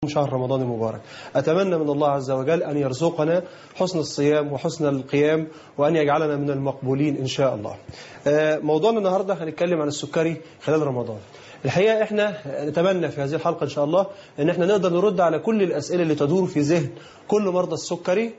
شهر رمضان المبارك أتمنى من الله عز وجل أن يرزقنا حسن الصيام وحسن القيام وأن يجعلنا من المقبولين إن شاء الله موضوعنا النهاردة هنتكلم عن السكري خلال رمضان الحقيقة احنا نتمنى في هذه الحلقة إن شاء الله أن احنا نقدر نرد على كل الأسئلة اللي تدور في ذهن كل مرضى السكري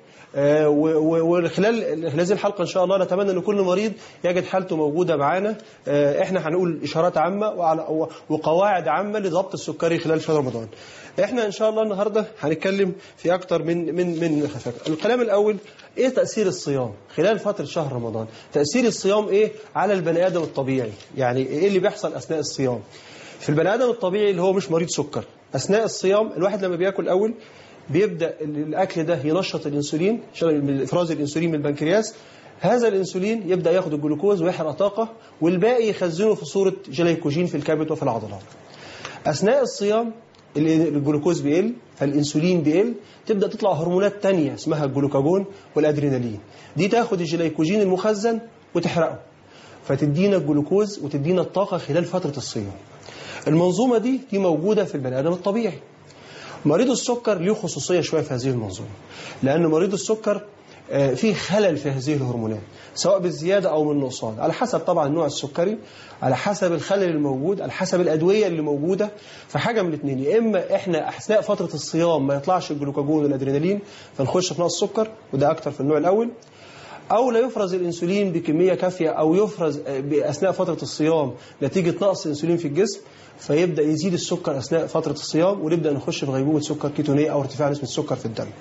وخلال هذه الحلقة إن شاء الله نتمنى أن كل مريض يجد حالته موجودة معانا احنا هنقول إشارات عامة وقواعد عامة لضبط السكري خلال شهر رمضان احنا إن شاء الله النهاردة هنتكلم في أكتر من من من الكلام الأول إيه تأثير الصيام خلال فترة شهر رمضان تأثير الصيام إيه على البني آدم الطبيعي يعني إيه اللي بيحصل أثناء الصيام في البني آدم الطبيعي اللي هو مش مريض سكر أثناء الصيام الواحد لما بياكل أول بيبدأ الأكل ده ينشط الإنسولين إفراز الإنسولين من البنكرياس هذا الإنسولين يبدأ ياخد الجلوكوز ويحرق طاقة والباقي يخزنه في صورة جليكوجين في الكبد وفي العضلات أثناء الصيام الجلوكوز بيقل فالإنسولين بيقل تبدأ تطلع هرمونات تانية اسمها الجلوكاجون والأدرينالين دي تاخد الجليكوجين المخزن وتحرقه فتدينا الجلوكوز وتدينا الطاقة خلال فترة الصيام المنظومة دي دي موجودة في البني آدم الطبيعي مريض السكر له خصوصية شوية في هذه المنظومة لأن مريض السكر فيه خلل في هذه الهرمونات سواء بالزيادة أو من النقصان على حسب طبعا نوع السكري على حسب الخلل الموجود على حسب الأدوية اللي موجودة فحاجة من الاثنين يا إما إحنا أثناء فترة الصيام ما يطلعش الجلوكاجون والأدرينالين فنخش في نقص السكر وده أكتر في النوع الأول أو لا يفرز الإنسولين بكمية كافية أو يفرز أثناء فترة الصيام نتيجة نقص الإنسولين في الجسم فيبدأ يزيد السكر أثناء فترة الصيام ونبدأ نخش في غيبوبة سكر كيتونية أو ارتفاع نسبة السكر في الدم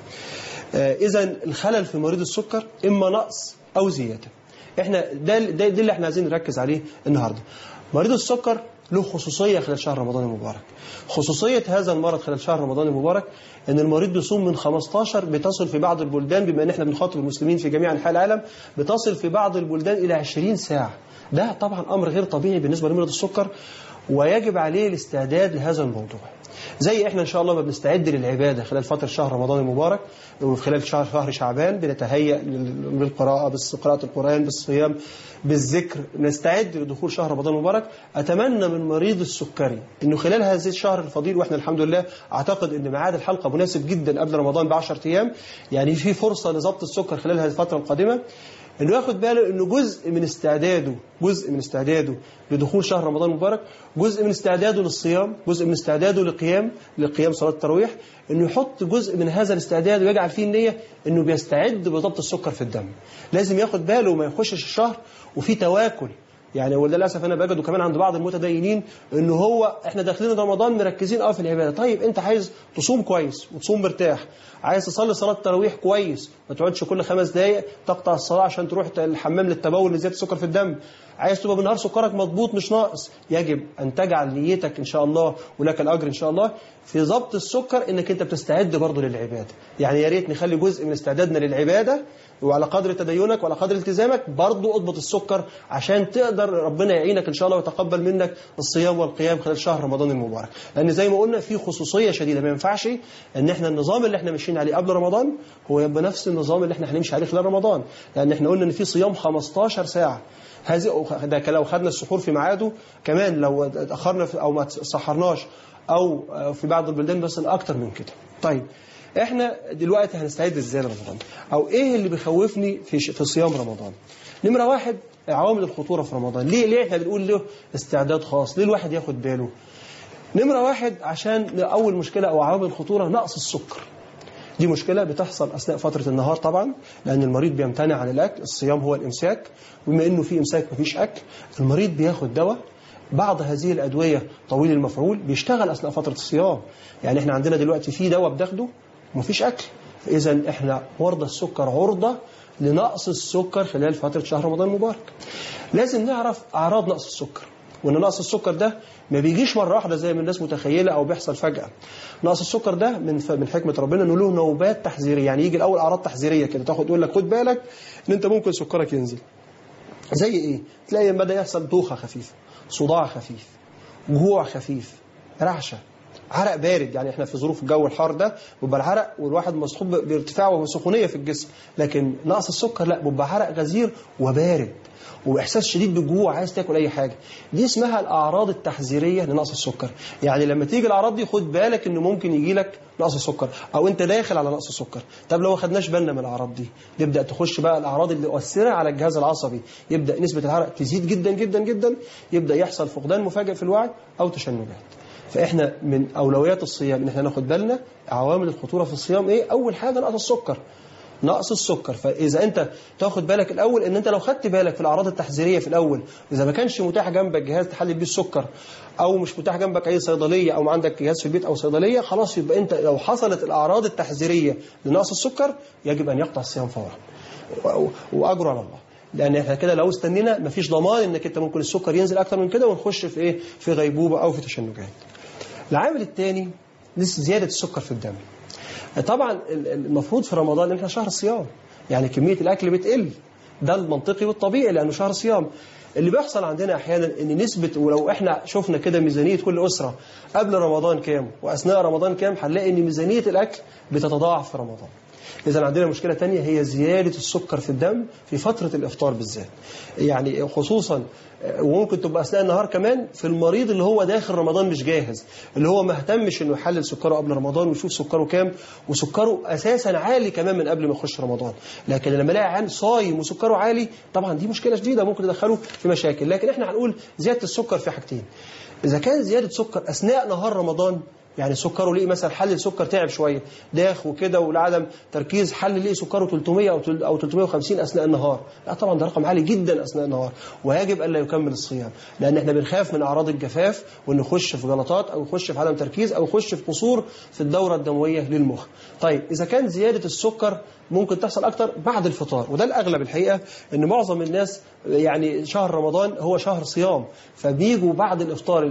إذا الخلل في مريض السكر إما نقص أو زيادة احنا ده, ده, ده اللي احنا عايزين نركز عليه النهاردة مريض السكر له خصوصية خلال شهر رمضان المبارك خصوصية هذا المرض خلال شهر رمضان المبارك ان المريض بيصوم من 15 بتصل في بعض البلدان بما ان احنا بنخاطب المسلمين في جميع انحاء العالم بتصل في بعض البلدان الى 20 ساعة ده طبعا امر غير طبيعي بالنسبة لمريض السكر ويجب عليه الاستعداد لهذا الموضوع زي احنا ان شاء الله ما بنستعد للعبادة خلال فترة شهر رمضان المبارك وخلال شهر شهر شعبان بنتهيأ للقراءة بقراءة القرآن بالصيام بالذكر نستعد لدخول شهر رمضان المبارك أتمنى من مريض السكري أنه خلال هذا الشهر الفضيل وإحنا الحمد لله أعتقد أن ميعاد الحلقة مناسب جدا قبل رمضان ب 10 أيام يعني في فرصة لضبط السكر خلال هذه الفترة القادمة انه ياخد باله انه جزء من استعداده جزء من استعداده لدخول شهر رمضان المبارك جزء من استعداده للصيام جزء من استعداده لقيام لقيام صلاة التراويح انه يحط جزء من هذا الاستعداد ويجعل فيه النية انه بيستعد بضبط السكر في الدم لازم ياخد باله وما يخشش الشهر وفي تواكل يعني وللاسف انا بجده كمان عند بعض المتدينين ان هو احنا داخلين رمضان مركزين قوي في العباده طيب انت عايز تصوم كويس وتصوم مرتاح عايز تصلي صلاه التراويح كويس ما تقعدش كل خمس دقائق تقطع الصلاه عشان تروح الحمام للتبول لزياده السكر في الدم عايز تبقى بالنهار سكرك مضبوط مش ناقص يجب ان تجعل نيتك ان شاء الله ولك الاجر ان شاء الله في ضبط السكر انك انت بتستعد برضه للعباده يعني يا ريت نخلي جزء من استعدادنا للعباده وعلى قدر تدينك وعلى قدر التزامك برضه اضبط السكر عشان تقدر ربنا يعينك ان شاء الله ويتقبل منك الصيام والقيام خلال شهر رمضان المبارك لان زي ما قلنا في خصوصيه شديده ما ينفعش ان احنا النظام اللي احنا ماشيين عليه قبل رمضان هو يبقى نفس النظام اللي احنا هنمشي عليه خلال رمضان لان احنا قلنا ان في صيام 15 ساعه هذه ده لو خدنا السحور في ميعاده كمان لو اتاخرنا او ما سحرناش او في بعض البلدان بس اكتر من كده طيب احنا دلوقتي هنستعد ازاي لرمضان او ايه اللي بيخوفني في في صيام رمضان نمره واحد عوامل الخطوره في رمضان ليه ليه احنا بنقول له استعداد خاص ليه الواحد ياخد باله نمره واحد عشان اول مشكله او عوامل الخطوره نقص السكر دي مشكلة بتحصل أثناء فترة النهار طبعا لأن المريض بيمتنع عن الأكل الصيام هو الإمساك وبما أنه في إمساك مفيش أكل المريض بياخد دواء بعض هذه الأدوية طويل المفعول بيشتغل أثناء فترة الصيام يعني احنا عندنا دلوقتي في دواء بتاخده ومفيش أكل فإذا احنا مرضى السكر عرضة لنقص السكر خلال فترة شهر رمضان المبارك لازم نعرف أعراض نقص السكر وان نقص السكر ده ما بيجيش مره واحده زي ما الناس متخيله او بيحصل فجاه نقص السكر ده من من حكمه ربنا انه له نوبات تحذيريه يعني يجي الاول اعراض تحذيريه كده تاخد يقول لك خد بالك ان انت ممكن سكرك ينزل زي ايه تلاقي بدا يحصل دوخه خفيفه صداع خفيف جوع خفيف رعشه عرق بارد يعني احنا في ظروف الجو الحار ده بيبقى العرق والواحد مصحوب بارتفاع وسخونيه في الجسم لكن نقص السكر لا بيبقى عرق غزير وبارد واحساس شديد بالجوع عايز تاكل اي حاجه دي اسمها الاعراض التحذيريه لنقص السكر يعني لما تيجي الاعراض دي خد بالك انه ممكن يجي لك نقص السكر او انت داخل على نقص السكر طب لو ما خدناش بالنا من الاعراض دي نبدا تخش بقى الاعراض اللي مؤثره على الجهاز العصبي يبدا نسبه الحرق تزيد جدا جدا جدا يبدا يحصل فقدان مفاجئ في الوعي او تشنجات فاحنا من اولويات الصيام ان احنا ناخد بالنا عوامل الخطوره في الصيام ايه اول حاجه نقص السكر نقص السكر فاذا انت تاخد بالك الاول ان انت لو خدت بالك في الاعراض التحذيريه في الاول اذا ما كانش متاح جنبك جهاز تحلل بيه السكر او مش متاح جنبك اي صيدليه او عندك جهاز في البيت او صيدليه خلاص يبقى انت لو حصلت الاعراض التحذيريه لنقص السكر يجب ان يقطع الصيام فورا واجر على الله لان احنا كده لو استنينا مفيش ضمان انك انت ممكن السكر ينزل اكتر من كده ونخش في ايه في غيبوبه او في تشنجات العامل الثاني زياده السكر في الدم طبعا المفروض في رمضان ان احنا شهر صيام يعني كميه الاكل بتقل ده المنطقي والطبيعي لانه شهر صيام اللي بيحصل عندنا احيانا ان نسبه ولو احنا شفنا كده ميزانيه كل اسره قبل رمضان كام واثناء رمضان كام هنلاقي ان ميزانيه الاكل بتتضاعف في رمضان إذا عندنا مشكلة تانية هي زيادة السكر في الدم في فترة الإفطار بالذات يعني خصوصا وممكن تبقى أثناء النهار كمان في المريض اللي هو داخل رمضان مش جاهز اللي هو ما اهتمش إنه يحلل سكره قبل رمضان ويشوف سكره كام وسكره أساسا عالي كمان من قبل ما يخش رمضان لكن لما الاقي عين صايم وسكره عالي طبعا دي مشكلة شديدة ممكن تدخله في مشاكل لكن احنا هنقول زيادة السكر في حاجتين إذا كان زيادة سكر أثناء نهار رمضان يعني سكره ليه مثلا حل السكر تعب شويه داخ وكده ولعدم تركيز حل ليه سكره 300 او او 350 اثناء النهار لا طبعا ده رقم عالي جدا اثناء النهار ويجب الا يكمل الصيام لان احنا بنخاف من اعراض الجفاف وان نخش في جلطات او نخش في عدم تركيز او نخش في قصور في الدوره الدمويه للمخ طيب اذا كان زياده السكر ممكن تحصل اكتر بعد الفطار وده الاغلب الحقيقه ان معظم الناس يعني شهر رمضان هو شهر صيام فبيجوا بعد الافطار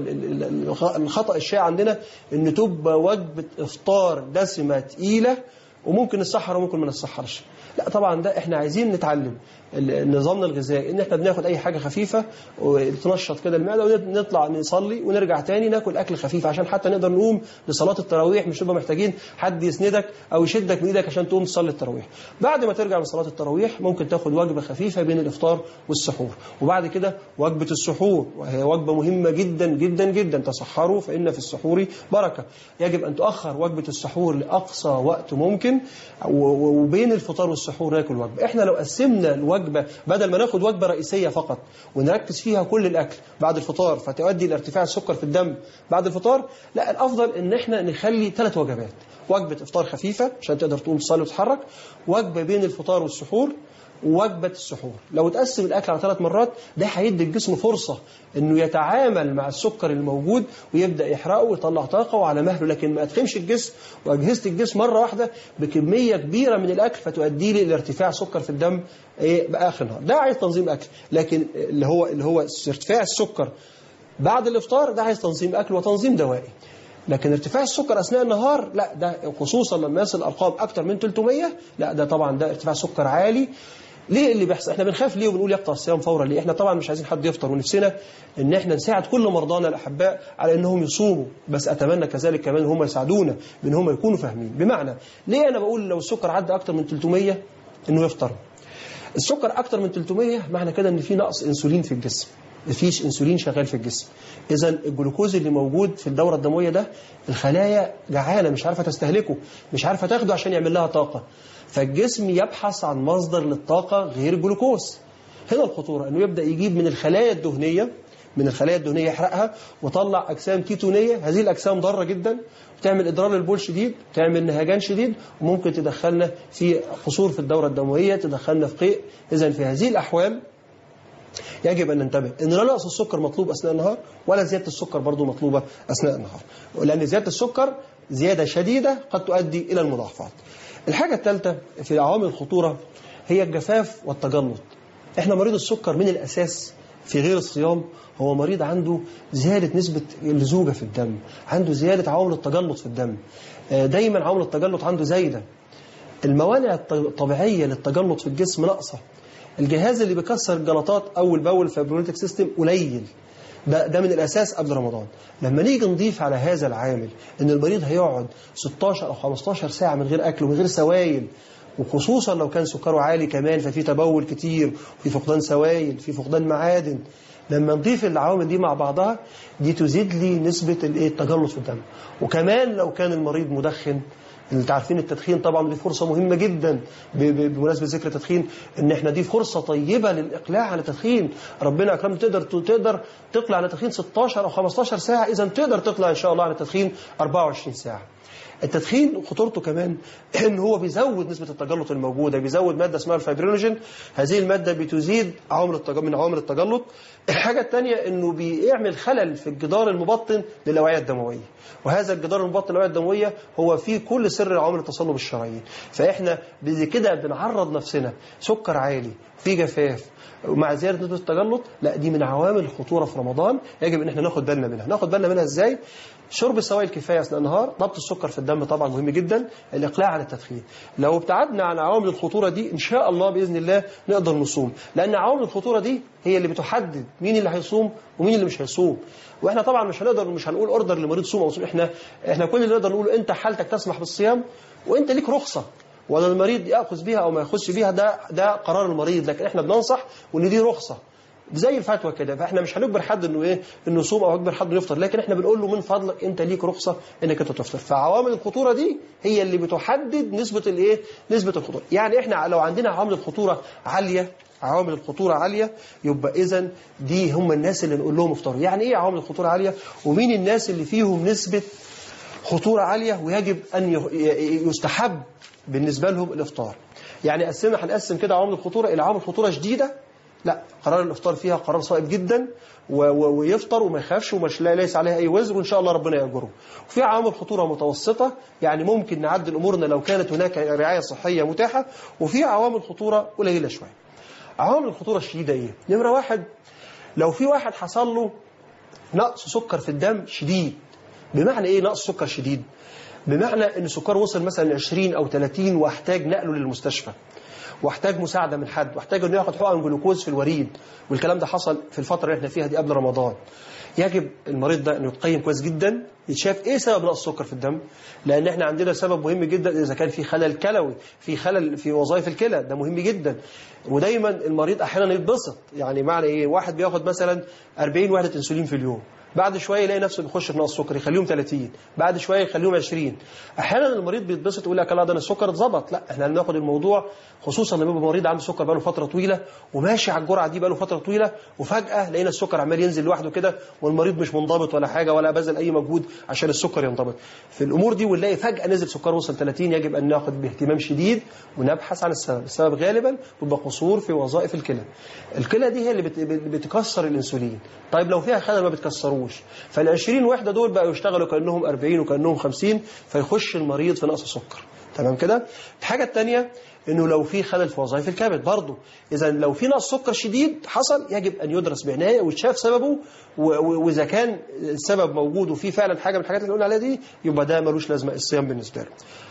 الخطا الشائع عندنا ان تبقى وجبه افطار دسمه تقيله وممكن السحر وممكن ما نسحرش لا طبعا ده احنا عايزين نتعلم نظامنا الغذائي ان احنا بناخد اي حاجه خفيفه وتنشط كده المعده ونطلع نصلي ونرجع تاني ناكل اكل خفيف عشان حتى نقدر نقوم لصلاه التراويح مش نبقى محتاجين حد يسندك او يشدك من ايدك عشان تقوم تصلي التراويح بعد ما ترجع من صلاه التراويح ممكن تاخد وجبه خفيفه بين الافطار والسحور وبعد كده وجبه السحور وهي وجبه مهمه جدا جدا جدا تصحروا فان في السحور بركه يجب ان تؤخر وجبه السحور لاقصى وقت ممكن وبين الفطار والسحور ناكل وجبه احنا لو قسمنا الوجبه وجبة بدل ما ناخد وجبة رئيسية فقط ونركز فيها كل الأكل بعد الفطار فتؤدي لارتفاع السكر في الدم بعد الفطار لا الأفضل إن احنا نخلي ثلاث وجبات وجبة إفطار خفيفة عشان تقدر تقوم تصلي وتتحرك وجبة بين الفطار والسحور وجبة السحور لو تقسم الأكل على ثلاث مرات ده هيدي الجسم فرصة إنه يتعامل مع السكر الموجود ويبدأ يحرقه ويطلع طاقة وعلى مهله لكن ما أدخمش الجسم وأجهزة الجسم مرة واحدة بكمية كبيرة من الأكل فتؤدي لي لارتفاع سكر في الدم إيه بآخر النهار ده عايز تنظيم أكل لكن اللي هو اللي هو ارتفاع السكر بعد الإفطار ده عايز تنظيم أكل وتنظيم دوائي لكن ارتفاع السكر أثناء النهار لا ده خصوصا لما يصل أرقام أكتر من 300 لا ده طبعا ده ارتفاع سكر عالي ليه اللي بيحصل احنا بنخاف ليه وبنقول يقطع الصيام فورا ليه احنا طبعا مش عايزين حد يفطر ونفسنا ان احنا نساعد كل مرضانا الاحباء على انهم يصوموا بس اتمنى كذلك كمان هم يساعدونا بان هم يكونوا فاهمين بمعنى ليه انا بقول لو السكر عدى اكتر من 300 انه يفطر السكر اكتر من 300 معنى كده ان في نقص انسولين في الجسم مفيش انسولين شغال في الجسم اذا الجلوكوز اللي موجود في الدوره الدمويه ده الخلايا جعانه مش عارفه تستهلكه مش عارفه تاخده عشان يعمل لها طاقه فالجسم يبحث عن مصدر للطاقه غير الجلوكوز هنا الخطوره انه يبدا يجيب من الخلايا الدهنيه من الخلايا الدهنيه يحرقها وطلع اجسام كيتونيه هذه الاجسام ضاره جدا بتعمل اضرار للبول شديد بتعمل نهجان شديد وممكن تدخلنا في قصور في الدوره الدمويه تدخلنا في قيء اذا في هذه الاحوال يجب أن ننتبه أن لا نقص السكر مطلوب أثناء النهار ولا زيادة السكر برضو مطلوبة أثناء النهار لأن زيادة السكر زيادة شديدة قد تؤدي إلى المضاعفات الحاجة الثالثة في عوامل الخطورة هي الجفاف والتجلط احنا مريض السكر من الأساس في غير الصيام هو مريض عنده زيادة نسبة اللزوجة في الدم عنده زيادة عوامل التجلط في الدم دايما عوامل التجلط عنده زايدة الموانع الطبيعية للتجلط في الجسم ناقصة الجهاز اللي بيكسر الجلطات اول باول فابروليتك سيستم قليل ده ده من الاساس قبل رمضان لما نيجي نضيف على هذا العامل ان المريض هيقعد 16 او 15 ساعه من غير اكل ومن غير سوائل وخصوصا لو كان سكره عالي كمان ففي تبول كتير في فقدان سوائل في فقدان معادن لما نضيف العوامل دي مع بعضها دي تزيد لي نسبة الايه التجلط في الدم وكمان لو كان المريض مدخن انت عارفين التدخين طبعا دي فرصة مهمة جدا ب- ب- بمناسبة ذكر التدخين ان احنا دي فرصة طيبة للإقلاع عن التدخين ربنا أكرم تقدر تقدر تقلع عن التدخين 16 أو 15 ساعة إذا تقدر تقلع إن شاء الله عن التدخين 24 ساعة التدخين خطورته كمان ان هو بيزود نسبه التجلط الموجوده بيزود ماده اسمها الفايبرينوجين هذه الماده بتزيد عوامل التجلط من عوامل التجلط الحاجه الثانيه انه بيعمل خلل في الجدار المبطن للاوعيه الدمويه وهذا الجدار المبطن للاوعيه الدمويه هو فيه كل سر عوامل التصلب الشرايين فاحنا بزي كده بنعرض نفسنا سكر عالي في جفاف ومع زياده نسبه التجلط لا دي من عوامل الخطوره في رمضان يجب ان احنا ناخد بالنا منها ناخد بالنا منها ازاي شرب السوائل كفايه اثناء النهار ضبط السكر في الدم طبعا مهم جدا الاقلاع عن التدخين لو ابتعدنا عن عوامل الخطوره دي ان شاء الله باذن الله نقدر نصوم لان عوامل الخطوره دي هي اللي بتحدد مين اللي هيصوم ومين اللي مش هيصوم واحنا طبعا مش هنقدر مش هنقول اوردر لمريض صوم او صوم احنا احنا كل اللي نقدر نقوله انت حالتك تسمح بالصيام وانت ليك رخصه ولا المريض ياخذ بيها او ما ياخذش بيها ده ده قرار المريض لكن احنا بننصح وان دي رخصه زي الفتوى كده فاحنا مش هنجبر حد انه ايه انه يصوم او يجبر حد انه يفطر لكن احنا بنقول له من فضلك انت ليك رخصه انك انت تفطر فعوامل الخطوره دي هي اللي بتحدد نسبه الايه نسبه الخطوره يعني احنا لو عندنا عوامل الخطوره عاليه عوامل الخطورة عالية يبقى إذا دي هم الناس اللي نقول لهم افطروا يعني إيه عوامل الخطورة عالية ومين الناس اللي فيهم نسبة خطورة عالية ويجب أن ي- يستحب بالنسبة لهم الإفطار يعني قسمنا هنقسم كده عوامل الخطورة إلى عوامل خطورة شديدة لا قرار الإفطار فيها قرار صائب جدا و- و- ويفطر وما يخافش ومش لا- ليس عليها أي وزر وإن شاء الله ربنا يأجره وفي عوامل خطورة متوسطة يعني ممكن نعدل أمورنا لو كانت هناك رعاية صحية متاحة وفي عوامل خطورة قليلة شوية عوامل الخطورة الشديدة إيه؟ نمرة واحد لو في واحد حصل له نقص سكر في الدم شديد بمعنى ايه نقص سكر شديد بمعنى ان سكر وصل مثلا 20 او 30 واحتاج نقله للمستشفى واحتاج مساعده من حد واحتاج انه ياخد حقن جلوكوز في الوريد والكلام ده حصل في الفتره اللي احنا فيها دي قبل رمضان يجب المريض ده انه يتقيم كويس جدا يتشاف ايه سبب نقص السكر في الدم لان احنا عندنا سبب مهم جدا اذا كان في خلل كلوي في خلل في وظائف الكلى ده مهم جدا ودايما المريض احيانا يتبسط يعني معنى ايه واحد بياخد مثلا 40 وحده انسولين في اليوم بعد شويه يلاقي نفسه بيخش في نقص سكر يخليهم 30 بعد شويه يخليهم 20 احيانا المريض بيتبسط يقول لك لا ده انا السكر اتظبط لا احنا هناخد الموضوع خصوصا لما يبقى مريض عنده سكر بقاله فتره طويله وماشي على الجرعه دي بقاله فتره طويله وفجاه لقينا السكر عمال ينزل لوحده كده والمريض مش منضبط ولا حاجه ولا بذل اي مجهود عشان السكر ينضبط في الامور دي ونلاقي فجاه نزل سكر وصل 30 يجب ان ناخد باهتمام شديد ونبحث عن السبب السبب غالبا بيبقى قصور في وظائف الكلى الكلى دي هي اللي بت- بت- بتكسر الانسولين طيب لو فيها خلل ما بتكسروش فال 20 وحده دول بقوا يشتغلوا كانهم 40 وكانهم 50 فيخش المريض في نقص سكر تمام كده الحاجه الثانيه انه لو في خلل في وظائف الكبد برضه اذا لو في نقص سكر شديد حصل يجب ان يدرس بعنايه ويتشاف سببه و- و- واذا كان السبب موجود وفي فعلا حاجه من الحاجات اللي قلنا عليها دي يبقى ده ملوش لازمه الصيام بالنسبه له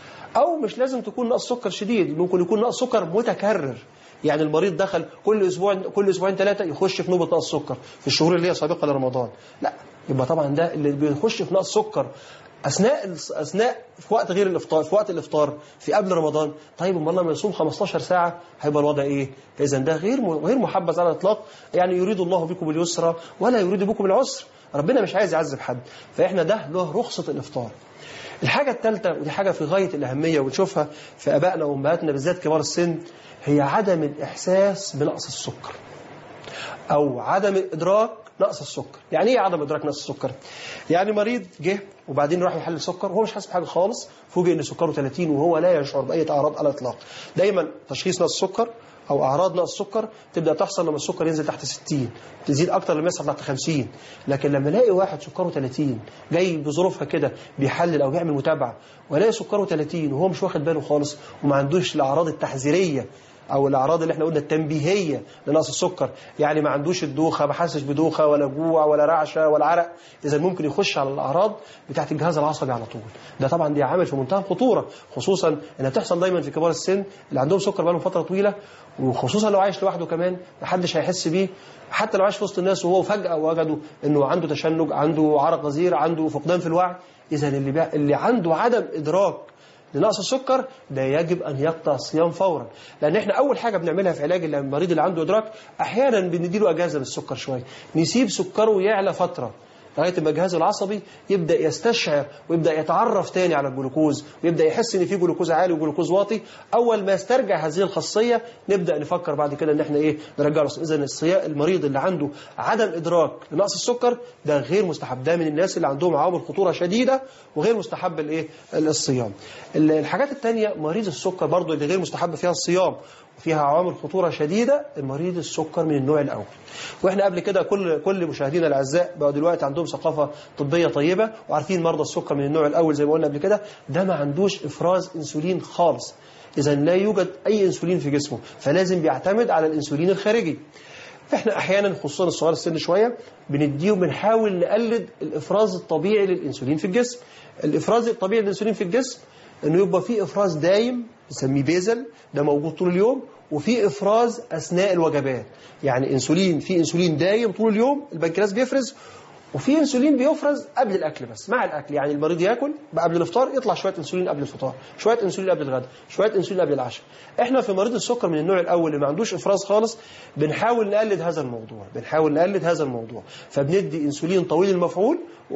او مش لازم تكون نقص سكر شديد ممكن يكون نقص سكر متكرر يعني المريض دخل كل اسبوع كل اسبوعين ثلاثه يخش في نوبه نقص سكر في الشهور اللي هي سابقه لرمضان لا يبقى طبعا ده اللي بيخش في نقص سكر اثناء اثناء في وقت غير الافطار في وقت الافطار في قبل رمضان طيب امال لما يصوم 15 ساعه هيبقى الوضع ايه فاذا ده غير م- غير محبذ على الاطلاق يعني يريد الله بكم اليسر ولا يريد بكم العسر ربنا مش عايز يعذب حد فاحنا ده له رخصه الافطار الحاجة الثالثة ودي حاجة في غاية الأهمية ونشوفها في أبائنا وأمهاتنا بالذات كبار السن هي عدم الإحساس بنقص السكر أو عدم إدراك نقص السكر يعني إيه عدم إدراك نقص السكر؟ يعني مريض جه وبعدين راح يحلل سكر وهو مش حاسس بحاجة خالص فوجئ إن سكره 30 وهو لا يشعر بأي أعراض على الإطلاق دايما تشخيص نقص السكر او اعراض نقص السكر تبدا تحصل لما السكر ينزل تحت 60 تزيد اكتر لما يصل تحت 50 لكن لما الاقي واحد سكره 30 جاي بظروفها كده بيحلل او بيعمل متابعه والاقي سكره 30 وهو مش واخد باله خالص وما عندوش الاعراض التحذيريه او الاعراض اللي احنا قلنا التنبيهيه لنقص السكر يعني ما عندوش الدوخه ما حاسش بدوخه ولا جوع ولا رعشه ولا عرق اذا ممكن يخش على الاعراض بتاعه الجهاز العصبي على طول ده طبعا دي عامل في منتهى الخطوره خصوصا انها بتحصل دايما في كبار السن اللي عندهم سكر بقالهم فتره طويله وخصوصا لو عايش لوحده كمان محدش هيحس بيه حتى لو عايش في وسط الناس وهو فجاه وجدوا انه عنده تشنج عنده عرق غزير عنده فقدان في الوعي اذا اللي بي... اللي عنده عدم ادراك لنقص السكر ده يجب ان يقطع الصيام فورا لان احنا اول حاجه بنعملها في علاج المريض اللي عنده ادراك احيانا بنديله اجازه بالسكر شويه نسيب سكره يعلى فتره لغايه ما جهازه العصبي يبدا يستشعر ويبدا يتعرف تاني على الجلوكوز ويبدا يحس ان في جلوكوز عالي وجلوكوز واطي اول ما يسترجع هذه الخاصيه نبدا نفكر بعد كده ان احنا ايه نرجع له اذا الصيام المريض اللي عنده عدم ادراك لنقص السكر ده غير مستحب ده من الناس اللي عندهم عوامل خطوره شديده وغير مستحب الايه الصيام الحاجات الثانيه مريض السكر برضو اللي غير مستحب فيها الصيام فيها عوامل خطورة شديدة مريض السكر من النوع الأول وإحنا قبل كده كل كل مشاهدينا الأعزاء بقوا دلوقتي عندهم ثقافة طبية طيبة وعارفين مرضى السكر من النوع الأول زي ما قلنا قبل كده ده ما عندوش إفراز أنسولين خالص إذا لا يوجد أي أنسولين في جسمه فلازم بيعتمد على الأنسولين الخارجي احنا احيانا خصوصا الصغار السن شويه بنديهم بنحاول نقلد الافراز الطبيعي للانسولين في الجسم الافراز الطبيعي للانسولين في الجسم انه يبقى في افراز دايم نسميه بيزل ده موجود طول اليوم وفي افراز اثناء الوجبات يعني انسولين في انسولين دايم طول اليوم البنكرياس بيفرز وفي انسولين بيفرز قبل الاكل بس مع الاكل يعني المريض ياكل قبل الافطار يطلع شويه انسولين قبل الفطار شويه انسولين قبل الغداء شويه انسولين قبل العشاء احنا في مريض السكر من النوع الاول اللي ما عندوش افراز خالص بنحاول نقلد هذا الموضوع بنحاول نقلد هذا الموضوع فبندي انسولين طويل المفعول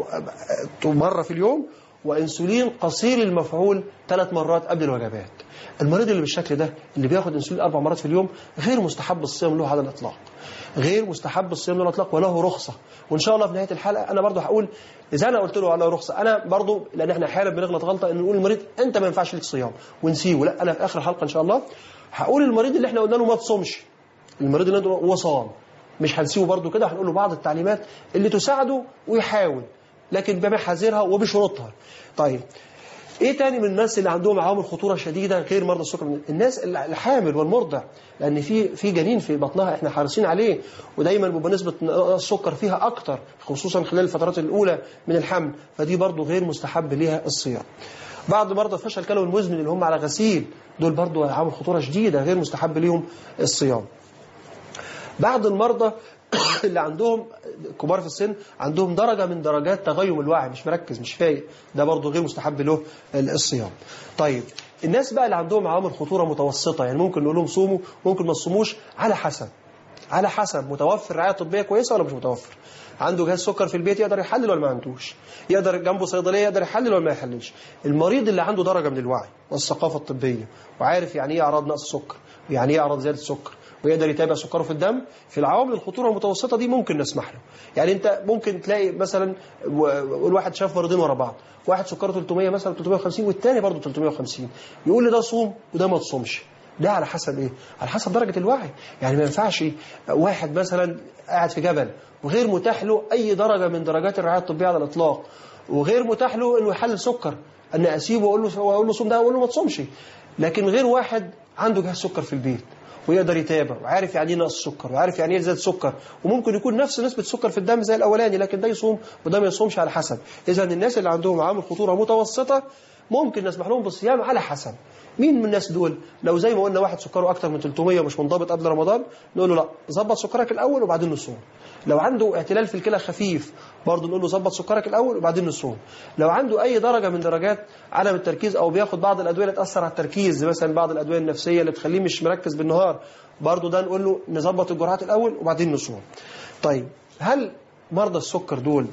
مره في اليوم وانسولين قصير المفعول ثلاث مرات قبل الوجبات المريض اللي بالشكل ده اللي بياخد انسولين اربع مرات في اليوم غير مستحب الصيام له على الاطلاق غير مستحب الصيام له على الاطلاق وله رخصه وان شاء الله في نهايه الحلقه انا برضو هقول اذا انا قلت له على رخصه انا برضو لان احنا احيانا بنغلط غلطه ان نقول للمريض انت ما ينفعش لك صيام ونسيبه لا انا في اخر الحلقه ان شاء الله هقول للمريض اللي احنا قلنا له ما تصومش المريض اللي هو صام مش هنسيبه برضو كده هنقول له بعض التعليمات اللي تساعده ويحاول لكن بمحاذيرها وبشروطها طيب ايه تاني من الناس اللي عندهم عوامل خطوره شديده غير مرضى السكر الناس الحامل والمرضع لان في في جنين في بطنها احنا حريصين عليه ودايما بيبقى نسبه السكر فيها اكتر خصوصا خلال الفترات الاولى من الحمل فدي برضو غير مستحب ليها الصيام بعض مرضى الفشل الكلوي المزمن اللي هم على غسيل دول برضو عوامل خطوره شديده غير مستحب ليهم الصيام بعض المرضى اللي عندهم كبار في السن عندهم درجة من درجات تغيم الوعي مش مركز مش فايق ده برضه غير مستحب له الصيام طيب الناس بقى اللي عندهم عوامل خطورة متوسطة يعني ممكن نقول لهم صوموا ممكن ما تصوموش على حسب على حسب متوفر رعاية طبية كويسة ولا مش متوفر عنده جهاز سكر في البيت يقدر يحلل ولا ما عندوش يقدر جنبه صيدليه يقدر يحلل ولا ما يحللش المريض اللي عنده درجه من الوعي والثقافه الطبيه وعارف يعني ايه اعراض نقص السكر ويعني ايه اعراض زياده السكر ويقدر يتابع سكره في الدم في العوامل الخطوره المتوسطه دي ممكن نسمح له يعني انت ممكن تلاقي مثلا الواحد شاف مريضين ورا بعض واحد سكره 300 مثلا 350 والثاني برضه 350 يقول لي ده صوم وده ما تصومش ده على حسب ايه على حسب درجه الوعي يعني ما ينفعش واحد مثلا قاعد في جبل وغير متاح له اي درجه من درجات الرعايه الطبيه على الاطلاق وغير متاح له انه يحلل سكر ان اسيبه واقول له واقول له صوم ده واقول له ما تصومش لكن غير واحد عنده جهاز سكر في البيت ويقدر يتابع وعارف يعني ايه نقص السكر وعارف يعني ايه زياده السكر وممكن يكون نفس نسبه السكر في الدم زي الاولاني لكن ده يصوم وده ما يصومش على حسب اذا الناس اللي عندهم عوامل خطوره متوسطه ممكن نسمح لهم بالصيام على حسب مين من الناس دول لو زي ما قلنا واحد سكره اكتر من 300 ومش منضبط قبل رمضان نقول له لا ظبط سكرك الاول وبعدين نصوم لو عنده اعتلال في الكلى خفيف برضه نقول له ظبط سكرك الاول وبعدين نصوم لو عنده اي درجه من درجات عدم التركيز او بياخد بعض الادويه اللي تاثر على التركيز زي مثلا بعض الادويه النفسيه اللي تخليه مش مركز بالنهار برضه ده نقول له نظبط الجرعات الاول وبعدين نصوم طيب هل مرضى السكر دول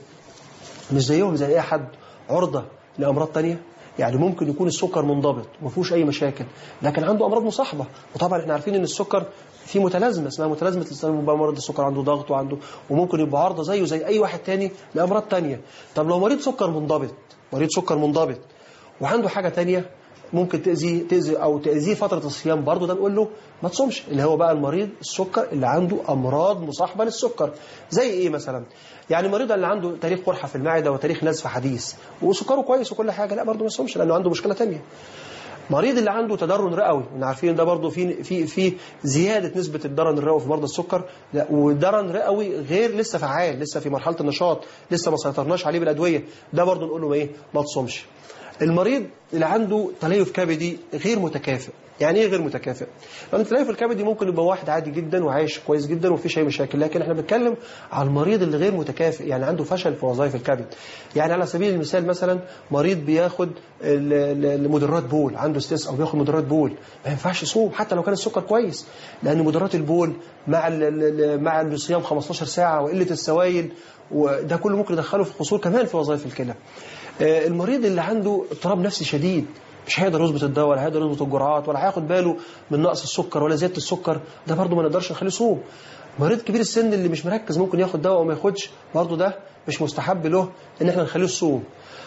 مش زيهم زي اي حد عرضه لامراض تانية يعني ممكن يكون السكر منضبط وما فيهوش اي مشاكل لكن عنده امراض مصاحبه وطبعا احنا عارفين ان السكر في متلازمه اسمها متلازمه الانسان بقى مرض السكر عنده ضغط وعنده وممكن يبقى عارضه زيه زي اي واحد تاني لامراض تانية طب لو مريض سكر منضبط مريض سكر منضبط وعنده حاجه تانية ممكن تاذي تاذي او تاذيه فتره الصيام برضه ده نقول له ما تصومش اللي هو بقى المريض السكر اللي عنده امراض مصاحبه للسكر زي ايه مثلا يعني المريض اللي عنده تاريخ قرحه في المعده وتاريخ نزف حديث وسكره كويس وكل حاجه لا برضه ما يصومش لانه عنده مشكله ثانيه مريض اللي عنده تدرن رئوي احنا عارفين ده برضه في في في زياده نسبه الدرن الرئوي في مرضى السكر لا ودرن رئوي غير لسه فعال لسه في مرحله النشاط لسه ما سيطرناش عليه بالادويه ده برضه نقول له ايه ما تصومش المريض اللي عنده تليف كبدي غير متكافئ يعني ايه غير متكافئ لان التليف الكبدي ممكن يبقى واحد عادي جدا وعايش كويس جدا ومفيش اي مشاكل لكن احنا بنتكلم على المريض اللي غير متكافئ يعني عنده فشل في وظائف الكبد يعني على سبيل المثال مثلا مريض بياخد ال- ال- المدرات بول عنده ستيس او بياخد مدرات بول ما ينفعش يصوم حتى لو كان السكر كويس لان مدرات البول مع ال- ال- ال- مع الصيام 15 ساعه وقله السوائل وده كله ممكن يدخله في قصور كمان في وظائف الكلى آه، المريض اللي عنده اضطراب نفسي شديد مش هيقدر يظبط الدواء ولا هيقدر يظبط الجرعات ولا هياخد باله من نقص السكر ولا زياده السكر ده برضه ما نقدرش نخليه يصوم مريض كبير السن اللي مش مركز ممكن ياخد دواء وما ياخدش برضه ده مش مستحب له ان احنا نخليه يصوم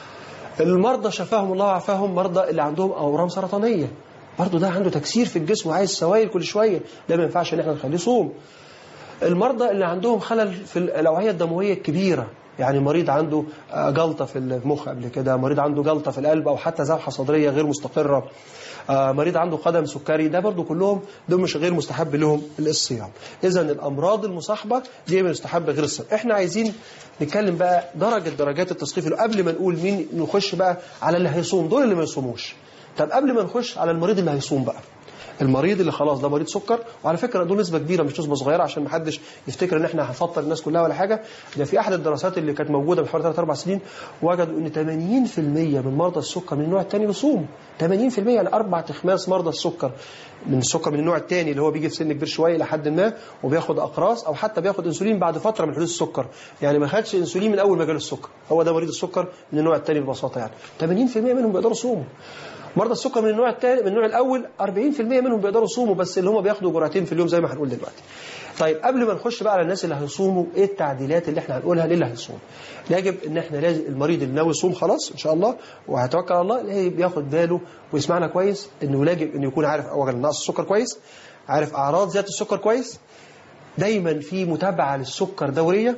المرضى شفاهم الله وعافاهم مرضى اللي عندهم اورام سرطانيه برضه ده عنده تكسير في الجسم وعايز سوائل كل شويه ده ما ينفعش ان احنا نخليه يصوم المرضى اللي عندهم خلل في الاوعيه الدمويه الكبيره يعني مريض عنده آه، جلطه في المخ قبل كده مريض عنده جلطه في القلب او حتى ذبحه صدريه غير مستقره آه، مريض عنده قدم سكري ده برضو كلهم دول مش غير مستحب لهم الصيام اذا الامراض المصاحبه دي من يستحب غير الصيام احنا عايزين نتكلم بقى درجه درجات التثقيف اللي قبل ما نقول مين نخش بقى على اللي هيصوم دول اللي ما يصوموش طب قبل ما نخش على المريض اللي هيصوم بقى المريض اللي خلاص ده مريض سكر وعلى فكره دول نسبه كبيره مش نسبه صغيره عشان ما حدش يفتكر ان احنا هنفطر الناس كلها ولا حاجه ده في احد الدراسات اللي كانت موجوده من حوالي 3 4 سنين وجدوا ان 80% من مرضى السكر من النوع الثاني بيصوموا 80% يعني اربع اخماس مرضى السكر من السكر من النوع الثاني اللي هو بيجي في سن كبير شويه لحد ما وبياخد اقراص او حتى بياخد انسولين بعد فتره من حدوث السكر يعني ما خدش انسولين من اول ما جاله السكر هو ده مريض السكر من النوع الثاني ببساطه يعني 80% منهم بيقدروا يصوموا مرضى السكر من النوع الثاني من النوع الاول 40% منهم بيقدروا يصوموا بس اللي هم بياخدوا جرعتين في اليوم زي ما هنقول دلوقتي طيب قبل ما نخش بقى على الناس اللي هيصوموا ايه التعديلات اللي احنا هنقولها للي هيصوم يجب ان احنا لازم المريض اللي ناوي يصوم خلاص ان شاء الله وهيتوكل على الله لازم ياخد باله ويسمعنا كويس انه يجب انه يكون عارف اولا نقص السكر كويس عارف اعراض زياده السكر كويس دايما في متابعه للسكر دوريه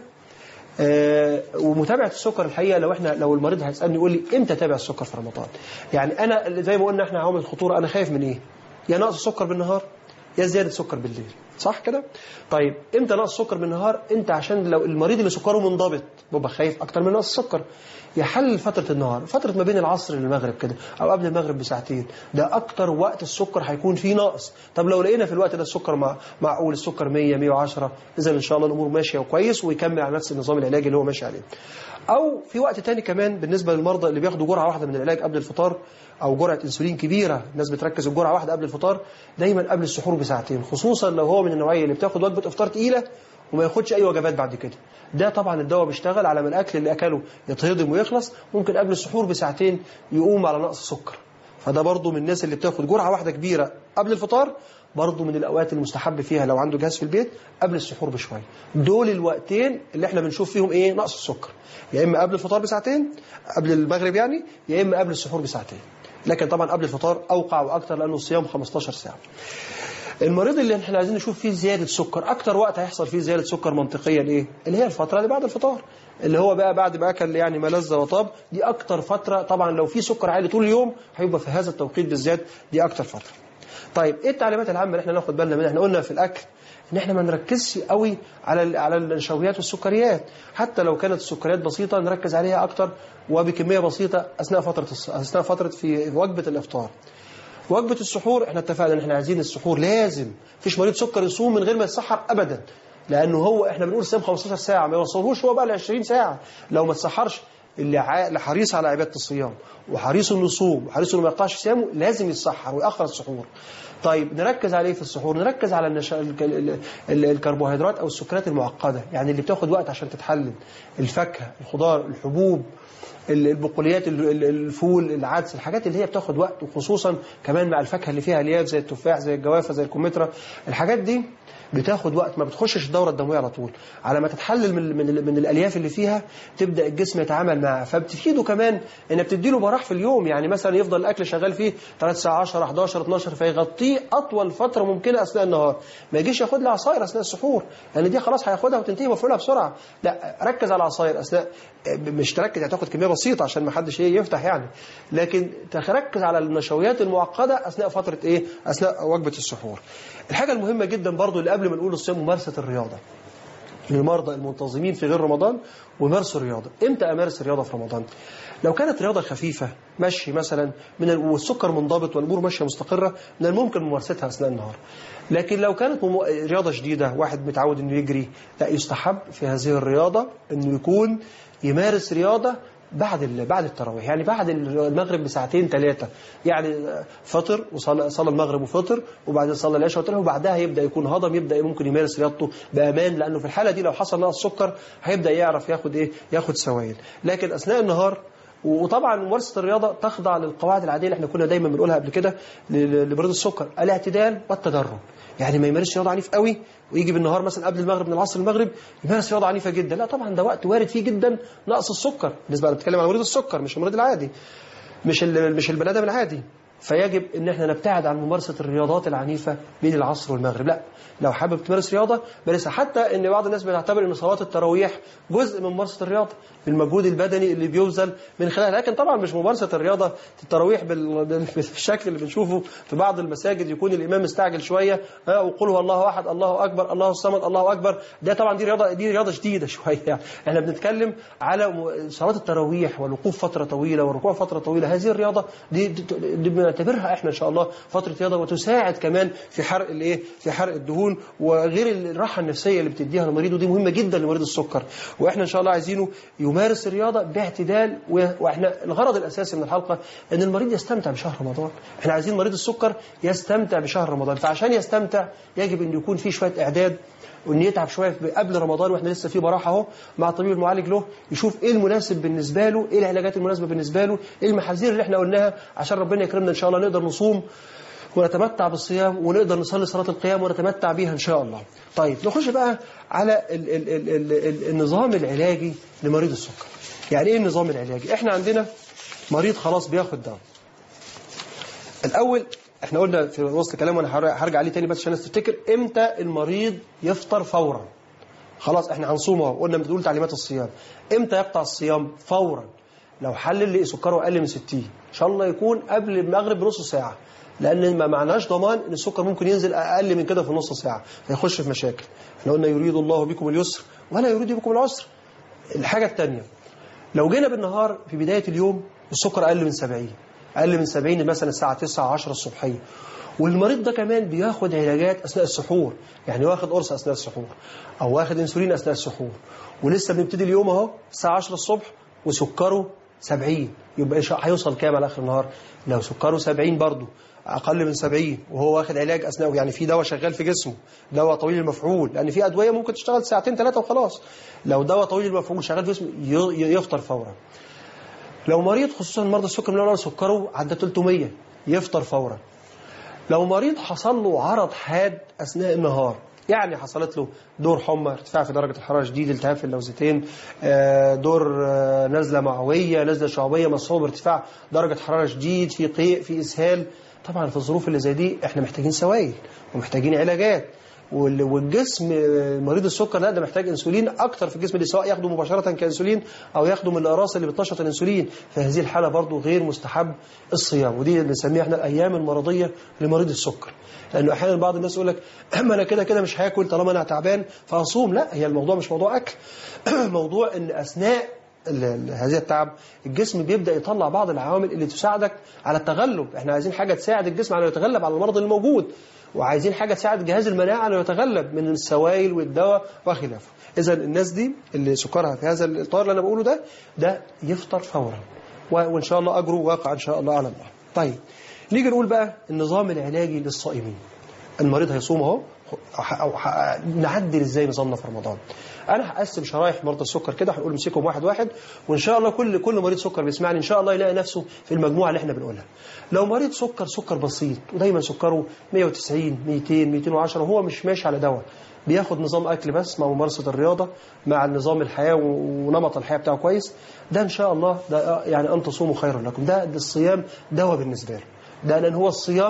آه، ومتابعه السكر الحقيقه لو احنا لو المريض هيسالني يقول لي امتى اتابع السكر في رمضان يعني انا اللي زي ما قلنا احنا عوامل الخطوره انا خايف من ايه يا نقص السكر بالنهار يا زياده سكر بالليل صح كده طيب امتى نقص السكر بالنهار انت عشان لو المريض اللي سكره منضبط بيبقى خايف اكتر من نقص السكر يحل فتره النهار فتره ما بين العصر للمغرب كده او قبل المغرب بساعتين ده اكتر وقت السكر هيكون فيه نقص طب لو لقينا في الوقت ده السكر مع معقول السكر 100 110 اذا ان شاء الله الامور ماشيه وكويس ويكمل على نفس النظام العلاجي اللي هو ماشي عليه او في وقت تاني كمان بالنسبه للمرضى اللي بياخدوا جرعه واحده من العلاج قبل الفطار او جرعه انسولين كبيره الناس بتركز الجرعه واحده قبل الفطار دايما قبل السحور بساعتين خصوصا لو هو من النوعيه اللي بتاخد وجبه افطار تقيله وما ياخدش اي وجبات بعد كده ده طبعا الدواء بيشتغل على ما الاكل اللي اكله يتهضم ويخلص ممكن قبل السحور بساعتين يقوم على نقص السكر فده برضه من الناس اللي بتاخد جرعه واحده كبيره قبل الفطار برضه من الاوقات المستحب فيها لو عنده جهاز في البيت قبل السحور بشويه دول الوقتين اللي احنا بنشوف فيهم ايه نقص السكر يا اما قبل الفطار بساعتين قبل المغرب يعني يا اما قبل السحور بساعتين لكن طبعا قبل الفطار اوقع واكتر لانه الصيام 15 ساعه المريض اللي احنا عايزين نشوف فيه زياده سكر اكتر وقت هيحصل فيه زياده سكر منطقيا ايه اللي هي الفتره اللي بعد الفطار اللي هو بقى بعد ما اكل يعني ما لذ وطاب دي اكتر فتره طبعا لو في سكر عالي طول اليوم هيبقى في هذا التوقيت بالذات دي اكتر فتره طيب ايه التعليمات العامه اللي احنا ناخد بالنا منها احنا قلنا في الاكل ان احنا ما نركزش قوي على على النشويات والسكريات حتى لو كانت السكريات بسيطه نركز عليها اكتر وبكميه بسيطه اثناء فتره الص- اثناء فتره في وجبه الافطار وجبة السحور احنا اتفقنا ان احنا عايزين السحور لازم مفيش مريض سكر يصوم من غير ما يتسحر ابدا لانه هو احنا بنقول صيام 15 ساعه ما يوصلهوش هو بقى ل 20 ساعه لو ما تسحرش اللي ع- اللي حريص على عباده الصيام وحريص انه يصوم وحريص انه ما يقطعش صيامه لازم يتسحر ويأخر السحور طيب نركز على ايه في السحور نركز على النشا... ال... ال... ال... الكربوهيدرات او السكريات المعقده يعني اللي بتاخد وقت عشان تتحلل الفاكهه الخضار الحبوب ال- البقوليات ال- ال- الفول العدس الحاجات اللي هي بتاخد وقت وخصوصا كمان مع الفاكهه اللي فيها الياف زي التفاح زي الجوافه زي الكمثرى الحاجات دي بتاخد وقت ما بتخشش الدوره الدمويه على طول على ما تتحلل من من, من الالياف اللي فيها تبدا الجسم يتعامل معها فبتفيده كمان ان بتديله براح في اليوم يعني مثلا يفضل الاكل شغال فيه 3 ساعات 10 11 12 فيغطيه اطول فتره ممكنه اثناء النهار ما يجيش ياخد له عصاير اثناء السحور لان دي خلاص هياخدها وتنتهي مفعولها بسرعه لا ركز على العصاير اثناء مش تركز يعني تاخد كميه بسيطه عشان ما حدش ايه يفتح يعني لكن تركز على النشويات المعقده اثناء فتره ايه اثناء وجبه السحور الحاجه المهمه جدا برضو اللي قبل ما نقول الصيام ممارسه الرياضه للمرضى المنتظمين في غير رمضان ويمارسوا الرياضة امتى امارس الرياضة في رمضان لو كانت رياضة خفيفة مشي مثلا من ال- والسكر منضبط والامور ماشيه مستقرة من الممكن ممارستها اثناء النهار لكن لو كانت مم- رياضة شديدة واحد متعود انه يجري لا يستحب في هذه الرياضة انه يكون يمارس رياضة بعد ال- بعد التراويح يعني بعد المغرب بساعتين ثلاثة يعني فطر وصلى صلى المغرب وفطر وبعدين صلى العشاء وتره وبعدها يبدأ يكون هضم يبدأ ممكن يمارس رياضته بأمان لأنه في الحالة دي لو حصل نقص سكر هيبدأ يعرف ياخد إيه ياخد سوائل لكن أثناء النهار وطبعا ممارسه الرياضه تخضع للقواعد العاديه اللي احنا كنا دايما بنقولها قبل كده ل- لمريض السكر الاعتدال والتدرج يعني ما يمارسش رياضه عنيف قوي ويجي بالنهار مثلا قبل المغرب من العصر المغرب يمارس رياضه عنيفه جدا لا طبعا ده وقت وارد فيه جدا نقص السكر بالنسبه انا بتكلم عن مريض السكر مش المريض العادي مش ال- مش البني ادم العادي فيجب ان احنا نبتعد عن ممارسه الرياضات العنيفه بين العصر والمغرب لا لو حابب تمارس رياضه مارسها حتى ان بعض الناس بتعتبر ان صلاه التراويح جزء من ممارسه الرياضه بالمجهود البدني اللي بيبذل من خلالها لكن طبعا مش ممارسه الرياضه التراويح بال- بال- بالشكل اللي بنشوفه في بعض المساجد يكون الامام مستعجل شويه ها وقل هو الله احد الله اكبر الله الصمد الله اكبر ده طبعا دي رياضه دي رياضه شديده شويه يعني احنا بنتكلم على م- صلاه التراويح والوقوف فتره طويله والركوع فتره طويله هذه الرياضه دي, دي, دي بنعتبرها احنا ان شاء الله فتره رياضه وتساعد كمان في حرق الايه في حرق الدهون وغير الراحه النفسيه اللي بتديها للمريض ودي مهمه جدا لمريض السكر واحنا ان شاء الله عايزينه يمارس الرياضه باعتدال و- واحنا الغرض الاساسي من الحلقه ان المريض يستمتع بشهر رمضان احنا عايزين مريض السكر يستمتع بشهر رمضان فعشان يستمتع يجب ان يكون في شويه اعداد وان يتعب شويه قبل رمضان واحنا لسه في براحه اهو مع الطبيب المعالج له يشوف ايه المناسب بالنسبه له ايه العلاجات المناسبه بالنسبه له ايه المحاذير اللي احنا قلناها عشان ربنا يكرمنا ان شاء الله نقدر نصوم ونتمتع بالصيام ونقدر نصلي صلاه القيام ونتمتع بيها ان شاء الله. طيب نخش بقى على ال ال ال ال ال النظام العلاجي لمريض السكر. يعني ايه النظام العلاجي؟ احنا عندنا مريض خلاص بياخد دواء. الاول احنا قلنا في وسط كلام وانا هر- هرجع عليه تاني بس عشان الناس تفتكر امتى المريض يفطر فورا. خلاص احنا هنصوم اهو قلنا بنقول تعليمات الصيام. امتى يقطع الصيام؟ فورا. لو حلل لي سكره اقل من 60 ان شاء الله يكون قبل المغرب بنص ساعه لان ما معناش ضمان ان السكر ممكن ينزل اقل من كده في نص ساعه فيخش في مشاكل احنا قلنا يريد الله بكم اليسر ولا يريد بكم العسر الحاجه الثانيه لو جينا بالنهار في بدايه اليوم السكر اقل من 70 اقل من 70 مثلا الساعه 9 10 الصبحيه والمريض ده كمان بياخد علاجات اثناء السحور يعني واخد قرص اثناء السحور او واخد انسولين اثناء السحور ولسه بنبتدي اليوم اهو الساعه 10 الصبح وسكره 70 يبقى إيش- هيوصل كام على اخر النهار لو سكره 70 برضه اقل من 70 وهو واخد علاج اثناء يعني في دواء شغال في جسمه دواء طويل المفعول لان في ادويه ممكن تشتغل ساعتين ثلاثه وخلاص لو دواء طويل المفعول شغال في جسمه ي- ي- يفطر فورا لو مريض خصوصا مرضى السكر من الاول سكره عدى 300 يفطر فورا لو مريض حصل له عرض حاد اثناء النهار يعني حصلت له دور حمى ارتفاع في درجه الحراره شديد التهاب في اللوزتين آه، دور آه، نزله معويه نزله شعبيه مصحوب ارتفاع درجه حراره شديد في قيء في اسهال طبعا في الظروف اللي زي دي احنا محتاجين سوائل ومحتاجين علاجات وال- والجسم آه، مريض السكر لا ده محتاج انسولين اكتر في الجسم دي سواء ياخده مباشره كانسولين او ياخده من الاقراص اللي بتنشط الانسولين في هذه الحاله برضه غير مستحب الصيام ودي اللي بنسميها احنا الايام المرضيه لمريض السكر لانه احيانا بعض الناس يقول لك ما انا كده كده مش هاكل طالما انا تعبان فاصوم لا هي الموضوع مش موضوع اكل موضوع ان اثناء ال- ال- هذه التعب الجسم بيبدا يطلع بعض العوامل اللي تساعدك على التغلب احنا عايزين حاجه تساعد الجسم على يتغلب على المرض الموجود وعايزين حاجه تساعد جهاز المناعه على يتغلب من السوائل والدواء وخلافه اذا الناس دي اللي سكرها في هذا الاطار اللي انا بقوله ده ده يفطر فورا و- وان شاء الله اجره واقع ان شاء الله على الله طيب نيجي نقول بقى النظام العلاجي للصائمين المريض هيصوم اهو ح- أو ح- نعدل ازاي نظامنا في رمضان انا هقسم شرايح مرضى السكر كده هنقول امسكهم واحد واحد وان شاء الله كل كل مريض سكر بيسمعني ان شاء الله يلاقي نفسه في المجموعه اللي احنا بنقولها لو مريض سكر سكر بسيط ودايما سكره 190 200 210 وهو مش ماشي على دواء بياخد نظام اكل بس مع ممارسه الرياضه مع نظام الحياه و- ونمط الحياه بتاعه كويس ده ان شاء الله ده يعني ان تصوموا خير لكم ده, ده الصيام دواء بالنسبه له ده لان هو الصيام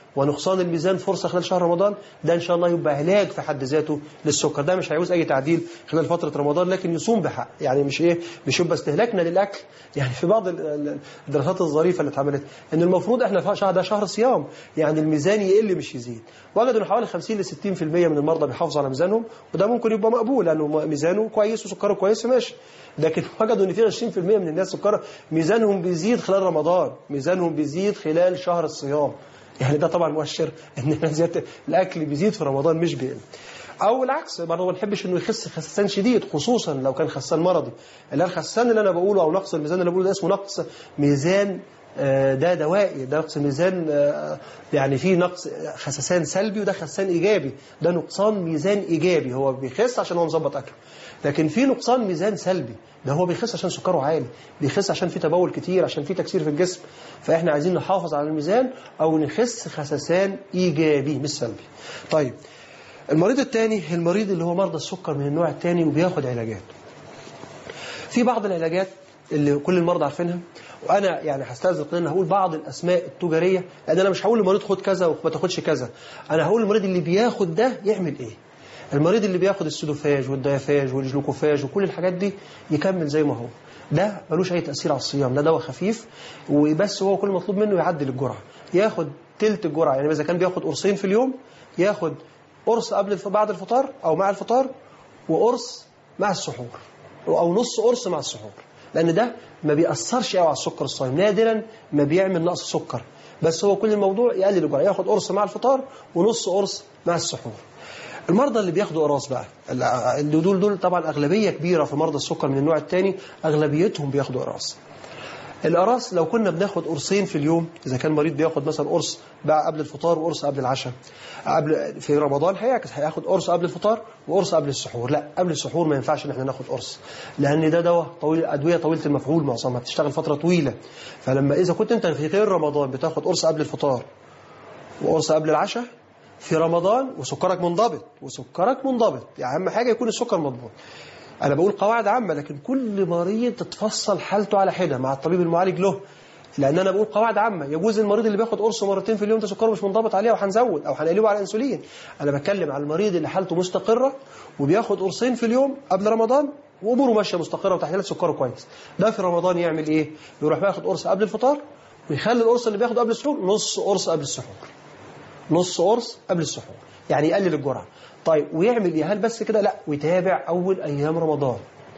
ونقصان الميزان فرصة خلال شهر رمضان ده إن شاء الله يبقى علاج في حد ذاته للسكر ده مش هيعوز أي تعديل خلال فترة رمضان لكن يصوم بحق يعني مش إيه مش يبقى استهلاكنا للأكل يعني في بعض الدراسات الظريفة اللي اتعملت إن المفروض إحنا في شهر ده شهر صيام يعني الميزان يقل مش يزيد وجدوا إن حوالي 50 ل 60% من المرضى بيحافظوا على ميزانهم وده ممكن يبقى مقبول لأنه ميزانه كويس وسكره كويس ماشي لكن وجدوا ان في 20% من الناس سكر ميزانهم بيزيد خلال رمضان ميزانهم بيزيد خلال شهر الصيام يعني ده طبعا مؤشر ان زياده الاكل بيزيد في رمضان مش بيقل او العكس برضه ما نحبش انه يخس خسان شديد خصوصا لو كان خسان مرضي اللي الخسان اللي انا بقوله او نقص الميزان اللي بقوله ده اسمه نقص ميزان ده دوائي ده نقص ميزان يعني فيه نقص خسسان سلبي وده خسان ايجابي ده نقصان ميزان ايجابي هو بيخس عشان هو مظبط اكله لكن في نقصان ميزان سلبي ده هو بيخس عشان سكره عالي بيخس عشان في تبول كتير عشان في تكسير في الجسم فاحنا عايزين نحافظ على الميزان او نخس خسسان ايجابي مش سلبي طيب المريض الثاني المريض اللي هو مرضى السكر من النوع الثاني وبياخد علاجات في بعض العلاجات اللي كل المرضى عارفينها وانا يعني هستاذن ان هقول بعض الاسماء التجاريه لان انا مش هقول للمريض خد كذا وما تاخدش كذا انا هقول للمريض اللي بياخد ده يعمل ايه المريض اللي بياخد السودوفاج والديافاج والجلوكوفاج وكل الحاجات دي يكمل زي ما هو ده ملوش اي تاثير على الصيام ده دواء خفيف وبس هو كل مطلوب منه يعدل الجرعه ياخد تلت الجرعه يعني اذا كان بياخد قرصين في اليوم ياخد قرص قبل بعد الفطار او مع الفطار وقرص مع السحور او نص قرص مع السحور لان ده ما بيأثرش قوي على السكر الصايم نادرا ما بيعمل نقص سكر بس هو كل الموضوع يقلل الجرعه ياخد قرص مع الفطار ونص قرص مع السحور المرضى اللي بياخدوا قراص بقى اللي دول دول طبعا أغلبية كبيرة في مرضى السكر من النوع الثاني أغلبيتهم بياخدوا قراص القراص لو كنا بناخد قرصين في اليوم إذا كان مريض بياخد مثلا قرص بقى قبل الفطار وقرص قبل العشاء قبل في رمضان هيعكس هياخد قرص قبل الفطار وقرص قبل السحور لا قبل السحور ما ينفعش ان احنا ناخد قرص لان ده دواء طويل ادويه طويله المفعول معظمها بتشتغل فتره طويله فلما اذا كنت انت في غير رمضان بتاخد قرص قبل الفطار وقرص قبل العشاء في رمضان وسكرك منضبط وسكرك منضبط يعني اهم حاجه يكون السكر مضبوط انا بقول قواعد عامه لكن كل مريض تتفصل حالته على حده مع الطبيب المعالج له لان انا بقول قواعد عامه يجوز المريض اللي بياخد قرص مرتين في اليوم ده سكره مش منضبط عليه وهنزود او هنقلبه على الانسولين انا بتكلم على المريض اللي حالته مستقره وبياخد قرصين في اليوم قبل رمضان واموره ماشيه مستقره وتحليلات سكره كويس ده في رمضان يعمل ايه يروح ياخد قرص قبل الفطار ويخلي القرص اللي بياخده قبل السحور نص قرص قبل السحور نص قرص قبل السحور يعني يقلل الجرعة طيب ويعمل ايه هل بس كده لا ويتابع أول أيام رمضان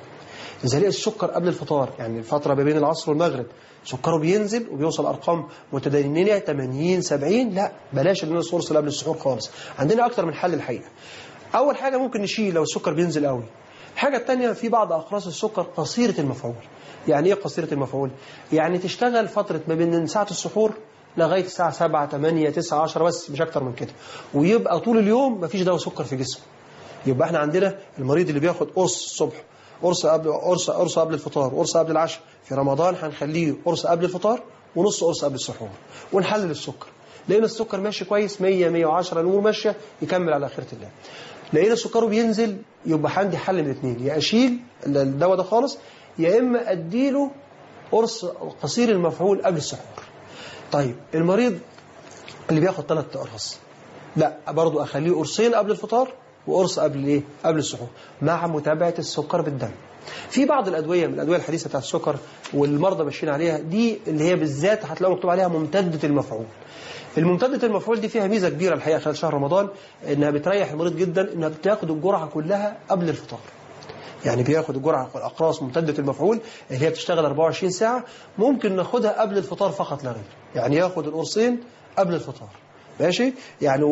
لذلك السكر قبل الفطار يعني الفترة ما بين العصر والمغرب سكره بينزل وبيوصل أرقام متدينية 80 70 لا بلاش ان القرص اللي قبل السحور خالص عندنا أكتر من حل الحقيقة أول حاجة ممكن نشيل لو السكر بينزل قوي الحاجة الثانية في بعض أقراص السكر قصيرة المفعول يعني إيه قصيرة المفعول؟ يعني تشتغل فترة ما بين ساعة السحور لغاية الساعة 7 8 9 10 بس مش أكتر من كده ويبقى طول اليوم مفيش دواء سكر في جسمه يبقى احنا عندنا المريض اللي بياخد قرص الصبح قرص قبل قرص قرص قبل الفطار وقرص قبل العشاء في رمضان هنخليه قرص قبل الفطار ونص قرص قبل السحور ونحلل السكر لقينا السكر ماشي كويس 100 110 الامور ماشيه يكمل على خيره الله لقينا سكره بينزل يبقى عندي حل من الاثنين يا اشيل الدواء ده خالص يا اما اديله قرص قصير المفعول قبل السحور طيب المريض اللي بياخد ثلاث اقراص لا برضه اخليه قرصين قبل الفطار وقرص قبل ايه قبل السحور مع متابعه السكر بالدم في بعض الادويه من الادويه الحديثه بتاعت السكر والمرضى ماشيين عليها دي اللي هي بالذات هتلاقوا مكتوب عليها ممتده المفعول الممتدة المفعول دي فيها ميزة كبيرة الحقيقة خلال شهر رمضان انها بتريح المريض جدا انها بتاخد الجرعة كلها قبل الفطار يعني بياخد الجرعة الأقراص ممتدة المفعول اللي هي بتشتغل 24 ساعة ممكن ناخدها قبل الفطار فقط لا غير يعني ياخد القرصين قبل الفطار ماشي يعني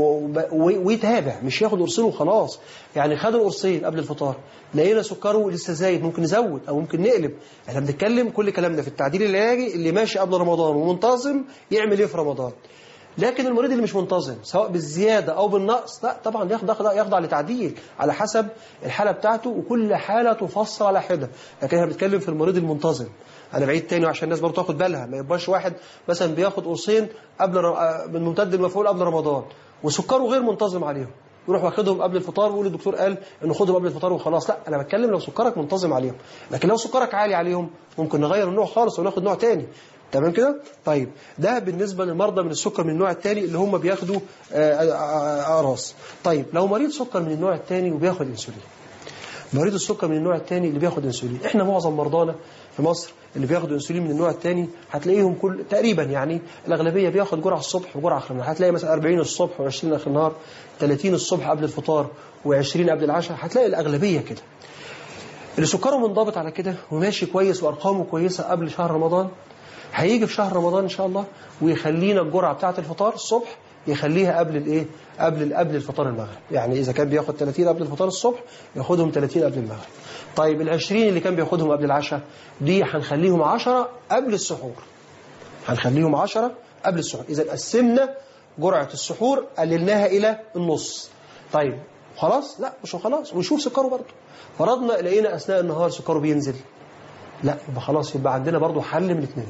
ويتابع مش ياخد قرصين وخلاص يعني خد القرصين قبل الفطار لقينا سكره لسه زايد ممكن نزود او ممكن نقلب احنا بنتكلم كل كلامنا في التعديل العلاجي اللي ماشي قبل رمضان ومنتظم يعمل ايه في رمضان لكن المريض اللي مش منتظم سواء بالزيادة أو بالنقص لا طبعا يخضع, يخضع لتعديل على حسب الحالة بتاعته وكل حالة تفصل على حدة لكن احنا بنتكلم في المريض المنتظم أنا بعيد تاني عشان الناس برضه تاخد بالها ما يبقاش واحد مثلا بياخد قرصين قبل من ممتد المفعول قبل رمضان وسكره غير منتظم عليهم يروح واخدهم قبل الفطار ويقول الدكتور قال انه خدهم قبل الفطار وخلاص لا انا بتكلم لو سكرك منتظم عليهم لكن لو سكرك عالي عليهم ممكن نغير النوع خالص وناخد نوع تاني تمام كده طيب ده بالنسبه للمرضى من السكر من النوع الثاني اللي هم بياخدوا آه، آه، آه، اقراص طيب لو مريض سكر من النوع الثاني وبياخد انسولين مريض السكر من النوع الثاني اللي بياخد انسولين احنا معظم مرضانا في مصر اللي بياخدوا انسولين من النوع الثاني هتلاقيهم كل تقريبا يعني الاغلبيه بياخد جرعه الصبح وجرعه اخر النهار هتلاقي مثلا 40 الصبح و20 اخر النهار 30 الصبح قبل الفطار و20 قبل العشاء هتلاقي الاغلبيه كده اللي سكره منضبط على كده وماشي كويس وارقامه كويسه قبل شهر رمضان هيجي في شهر رمضان ان شاء الله ويخلينا الجرعه بتاعه الفطار الصبح يخليها قبل الايه قبل قبل الفطار المغرب يعني اذا كان بياخد 30 قبل الفطار الصبح ياخدهم 30 قبل المغرب طيب ال20 اللي كان بياخدهم قبل العشاء دي هنخليهم 10 قبل السحور هنخليهم 10 قبل السحور اذا قسمنا جرعه السحور قللناها الى النص طيب خلاص لا مش خلاص ونشوف سكره برضه فرضنا لقينا اثناء النهار سكره بينزل لا يبقى خلاص يبقى عندنا برضه حل من الاثنين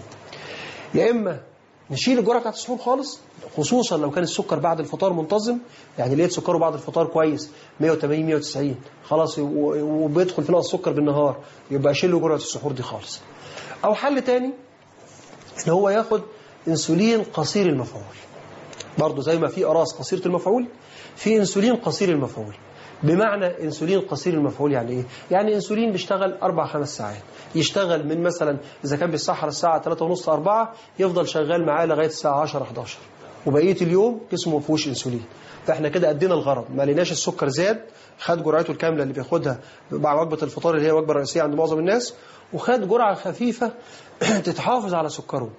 يا اما نشيل الجرعه بتاعت السحور خالص خصوصا لو كان السكر بعد الفطار منتظم يعني لقيت سكره بعد الفطار كويس 180 190 خلاص و- وبيدخل في نقص السكر بالنهار يبقى اشيل له جرعه السحور دي خالص او حل تاني ان هو ياخد انسولين قصير المفعول برضه زي ما في اقراص قصيره المفعول في انسولين قصير المفعول بمعنى انسولين قصير المفعول يعني ايه يعني انسولين بيشتغل اربع خمس ساعات يشتغل من مثلا اذا كان بيتسحر الساعه 3 ونص 4 يفضل شغال معاه لغايه الساعه 10 11 وبقيه اليوم جسمه ما فيهوش انسولين فاحنا كده ادينا الغرض ما لقيناش السكر زاد خد جرعته الكامله اللي بياخدها مع وجبه الفطار اللي هي الوجبه الرئيسيه عند معظم الناس وخد جرعه خفيفه تتحافظ على سكره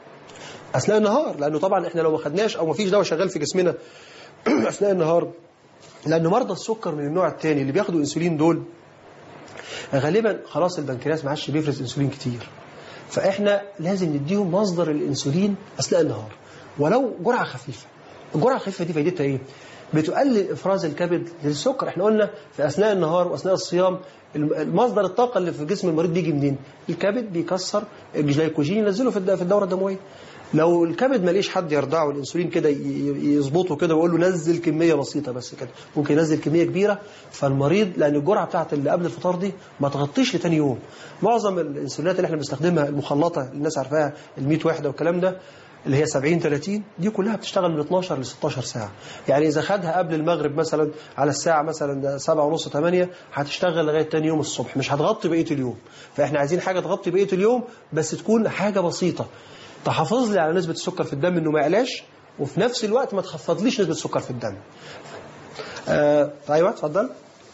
اثناء النهار لانه طبعا احنا لو ما خدناش او ما فيش دواء شغال في جسمنا اثناء النهار لان مرضى السكر من النوع الثاني اللي بياخدوا انسولين دول غالبا خلاص البنكرياس ما عادش بيفرز انسولين كتير فاحنا لازم نديهم مصدر الانسولين اثناء النهار ولو جرعه خفيفه الجرعه الخفيفه دي فايدتها ايه بتقلل افراز الكبد للسكر احنا قلنا في اثناء النهار واثناء الصيام المصدر الطاقه اللي في جسم المريض بيجي منين الكبد بيكسر الجلايكوجين ينزله في الد- في الدوره الدمويه لو الكبد ماليش حد يرضعه الانسولين كده ي- ي- يظبطه كده ويقول له نزل كميه بسيطه بس كده ممكن ينزل كميه كبيره فالمريض لان الجرعه بتاعت اللي قبل الفطار دي ما تغطيش لتاني يوم معظم الانسولينات اللي احنا بنستخدمها المخلطه اللي الناس عارفاها ال 100 وحده والكلام ده اللي هي 70 30 دي كلها بتشتغل من 12 ل 16 ساعه يعني اذا خدها قبل المغرب مثلا على الساعه مثلا 7 ونص 8 هتشتغل لغايه تاني يوم الصبح مش هتغطي بقيه اليوم فاحنا عايزين حاجه تغطي بقيه اليوم بس تكون حاجه بسيطه تحافظ لي على نسبه السكر في الدم انه ما يعلاش وفي نفس الوقت ما تخفضليش نسبه السكر في الدم آه ايوه اتفضل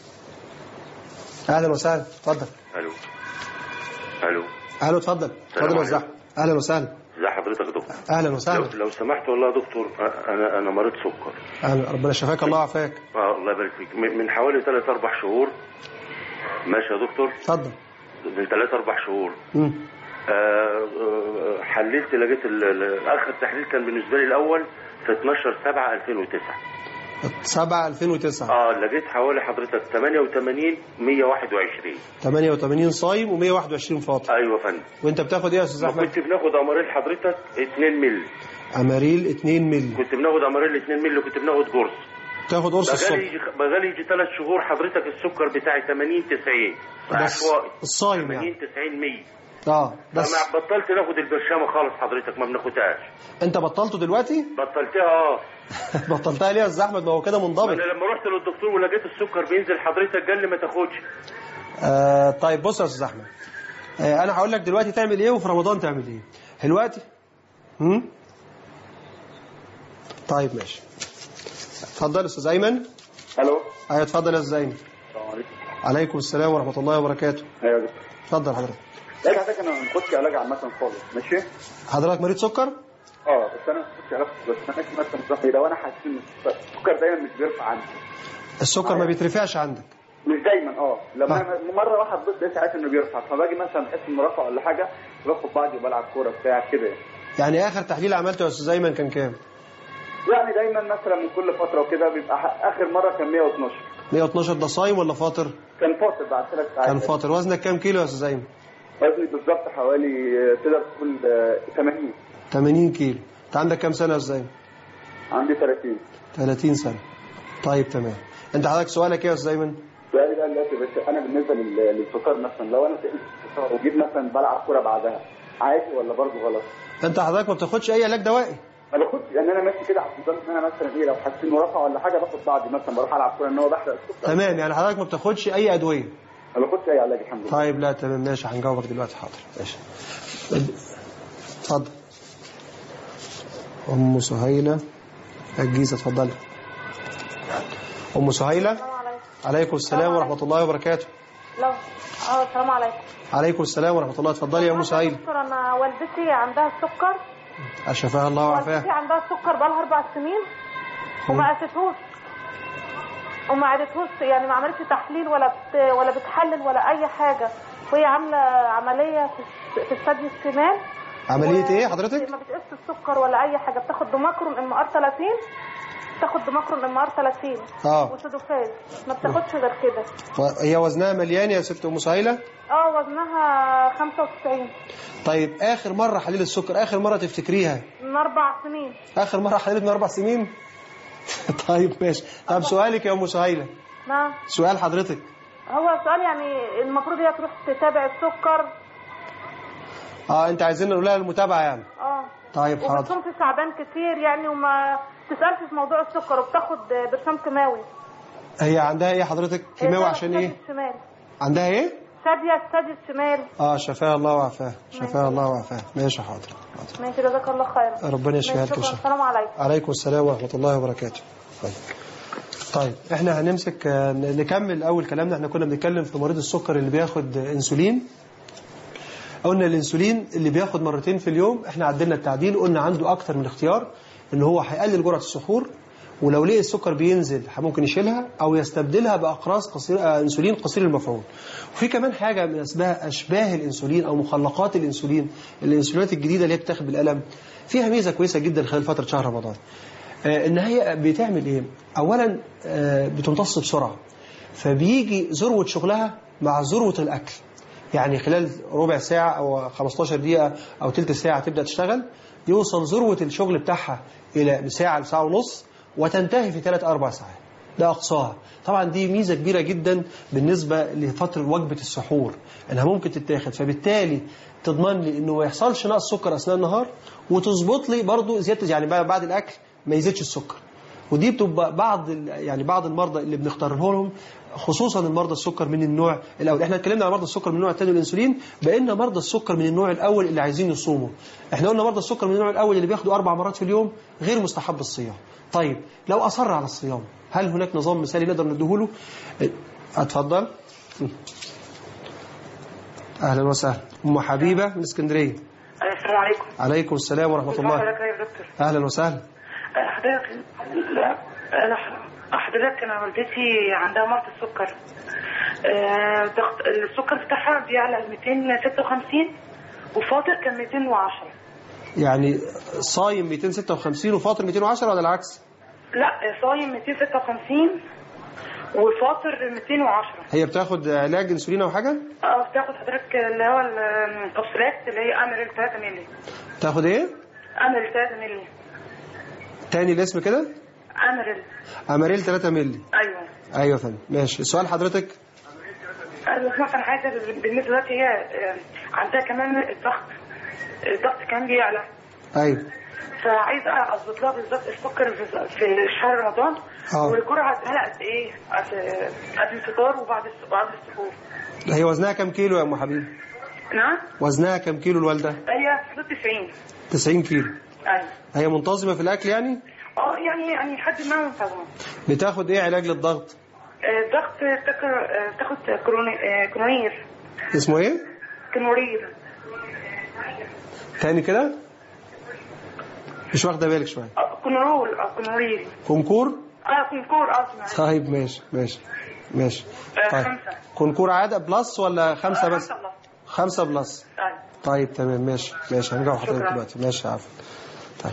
اهلا وسهلا اتفضل الو الو اهلا اتفضل اتفضل يا عليكم. وزع اهلا وسهلا ازي حضرتك يا دكتور اهلا لو, وسهلا لو سمحت والله يا دكتور أ- انا انا مريض سكر اهلا ربنا شفاك الله عافاك آه الله يبارك فيك من من حوالي 3 4 شهور ماشي يا دكتور اتفضل من 3 4 شهور مم. آه، آه، حللت لقيت ال- ال- اخر تحليل كان بالنسبه لي الاول في 12 7 2009 7 2009 اه لقيت حوالي حضرتك 88 121 88 صايم و121 فاطر ايوه يا فندم وانت بتاخد ايه يا استاذ احمد كنت بناخد اماريل حضرتك 2 مللي اماريل 2 مللي كنت بناخد اماريل 2 مللي كنت بناخد قرص تاخد قرص بقالي الصبح يجي بقالي يجي ثلاث شهور حضرتك السكر بتاعي 80 90 بس عشوائي الصايم 80 يعني 90 100 اه بس فما بطلت ناخد البرشامه خالص حضرتك ما بناخدهاش انت بطلته دلوقتي بطلتها اه بطلتها ليه يا استاذ احمد ما هو كده منضبط انا لما رحت للدكتور ولقيت السكر بينزل حضرتك قال لي ما تاخدش آه طيب بص يا استاذ احمد آه انا هقول لك دلوقتي تعمل ايه وفي رمضان تعمل ايه دلوقتي هم طيب ماشي اتفضل يا استاذ ايمن الو ايوه اتفضل يا استاذ ايمن السلام عليكم عليكم السلام ورحمه الله وبركاته ايوه يا دكتور اتفضل حضرتك لا حضرتك انا ما باخدش علاج عامه خالص ماشي حضرتك مريض سكر اه بس انا ما باخدش علاج بس انا ماشي مثلا نظام لو انا حاسس ان السكر دايما مش بيرفع عندي السكر ما بيترفعش عندك مش دايما اه لما آه. انا مره واحد بص لقيت ساعات انه بيرفع فباجي مثلا احس انه رفع ولا حاجه باخد بعضي وبلعب كوره بتاع كده يعني. يعني اخر تحليل عملته يا استاذ ايمن كان كام يعني دايما مثلا من كل فتره وكده بيبقى ح- اخر مره كان 112 112 ده صايم ولا فاطر كان فاصل بعد ثلاث ساعات كان فاطر وزنك كام كيلو يا استاذ ايمن وزني بالظبط حوالي آه، تقدر تقول آه، 80 80 كيلو انت عندك كام سنه يا استاذ ايمن عندي 30 30 سنه طيب تمام انت حضرتك سؤالك ايه يا استاذ ايمن سؤالي بقى دلوقتي بس انا بالنسبه لل- للسكر مثلا لو انا سقيت السكر وجيت مثلا بلعب كوره بعدها عادي ولا برضه غلط؟ انت حضرتك ما بتاخدش اي علاج دوائي ما باخدش يعني انا ماشي كده على نظام ان انا مثلا ايه لو حسيت انه رفع ولا حاجه باخد بعضي مثلا بروح العب كوره ان هو بحرق السكر تمام يعني حضرتك ما بتاخدش اي ادويه ما باخدش اي علاج الحمد لله طيب لا تمام ماشي هنجاوبك دلوقتي حاضر ماشي اتفضل ام سهيله الجيزه اتفضلي ام سهيله السلام عليكم عليكم السلام ورحمه الله وبركاته لو اه السلام عليكم عليكم السلام ورحمه الله اتفضلي يا ام سهيله دكتور انا والدتي عندها السكر اشفاها الله والدتي وعافاها عندها السكر بقالها اربع سنين وما قاستهوش وما عادتهوش يعني ما عملتش تحليل ولا بت ولا بتحلل ولا اي حاجه وهي عامله عمليه في الس- في الثدي الشمال عمليه و- ايه حضرتك ما بتقيس السكر ولا اي حاجه بتاخد دماكرون ام ار 30 بتاخد دماكرون ام ار 30 اه وسودوفاز ما بتاخدش غير كده هي وزنها مليان يا ست ام سهيله اه وزنها 95 طيب اخر مره حليل السكر اخر مره تفتكريها من اربع سنين اخر مره حليت من اربع سنين طيب ماشي طب سؤالك يا ام سهيله نعم سؤال حضرتك هو سؤال يعني المفروض هي تروح تتابع السكر اه انت عايزين نقول لها المتابعه يعني اه طيب حاضر وبتصوم في شعبان كتير يعني وما تسألش في موضوع السكر وبتاخد برشام كيماوي هي عندها ايه حضرتك كيماوي هي عشان شادية ايه الشمال عندها ايه شادية الثدي الشمال اه شفاها الله وعافاها شفاها الله وعافاها ماشي حاضر حاضر ماشي جزاك الله خيرا ربنا يشفيها ماشي، لك شكرا ويشفيها. السلام عليكم عليكم السلام ورحمة الله وبركاته طيب طيب احنا هنمسك آه، نكمل اول كلامنا احنا كنا بنتكلم في مريض السكر اللي بياخد انسولين قلنا الانسولين اللي بياخد مرتين في اليوم احنا عدلنا التعديل قلنا عنده اكتر من اختيار ان هو هيقلل جرعة السحور ولو لقي السكر بينزل ممكن يشيلها او يستبدلها باقراص قصير آه، انسولين قصير المفعول وفي كمان حاجه من اسمها اشباه الانسولين او مخلقات الانسولين الانسولينات الجديده اللي هي بتاخد بالقلم فيها ميزه كويسه جدا خلال فتره شهر رمضان آه، ان هي بتعمل ايه اولا آه، بتمتص بسرعه فبيجي ذروه شغلها مع ذروه الاكل يعني خلال ربع ساعة أو 15 دقيقة أو تلت ساعة تبدأ تشتغل يوصل ذروة الشغل بتاعها إلى ساعة لساعة ونص وتنتهي في ثلاث أربع ساعات ده أقصاها طبعا دي ميزة كبيرة جدا بالنسبة لفترة وجبة السحور إنها ممكن تتاخد فبالتالي تضمن لي إنه ما يحصلش نقص سكر أثناء النهار وتظبط لي برضو زيادة يعني بعد الأكل ما يزيدش السكر ودي بتبقى بعض ال- يعني بعض المرضى اللي بنختاره لهم خصوصا المرضى السكر من النوع الاول احنا اتكلمنا عن مرضى السكر من النوع الثاني الانسولين بقينا مرضى السكر من النوع الاول اللي عايزين يصوموا احنا قلنا مرضى السكر من النوع الاول اللي بياخدوا اربع مرات في اليوم غير مستحب الصيام طيب لو اصر على الصيام هل هناك نظام مثالي نقدر نديهوله اتفضل اهلا وسهلا ام حبيبه من اسكندريه السلام عليكم عليكم السلام ورحمه الله حضرتك يا دكتور اهلا وسهلا حضرتك لا انا حضرتك انا والدتي عندها مرض السكر آه، ضغط السكر بتاعها بيعلى 256 وفاطر كان 210 يعني صايم 256 وفاطر 210 ولا العكس لا صايم 256 وفاطر 210 هي بتاخد علاج انسولين او حاجه اه بتاخد حضرتك اللي هو الكبسولات اللي هي امريل 3 مللي تاخد ايه امريل 3 مللي تاني الاسم كده امريل اماريل 3 مللي ايوه ايوه يا فندم ماشي السؤال حضرتك انا سمعت عن حاجه بالنسبه دلوقتي هي آه، عندها كمان الضغط الضغط كان بيعلى ايوه فعايزه اظبط لها بالظبط السكر في في شهر رمضان اه. والجرعه هلا قد ايه قد- قبل الفطار وبعد الس- وقبل السحور هي وزنها كام كيلو يا ام حبيبي نعم وزنها كام كيلو الوالده هي في حدود 90 90 كيلو ايوه هي منتظمه في الاكل يعني اه يعني يعني لحد ما منتظمه بتاخد ايه علاج للضغط آه، الضغط تاخد آه، تاخد كروني- آه، كنونير اسمه ايه كنورير تاني كده مش واخده بالك شويه آه، كنورول او كنورير كونكور اه كونكور اه اسمع طيب ماشي ماشي ماشي آه، طيب خمسة. كونكور عادة بلس ولا خمسة بس خمسة الله. خمسة بلس ايوه طيب تمام ماشي ماشي هنجاوب حضرتك شكرا. دلوقتي ماشي عفوا طيب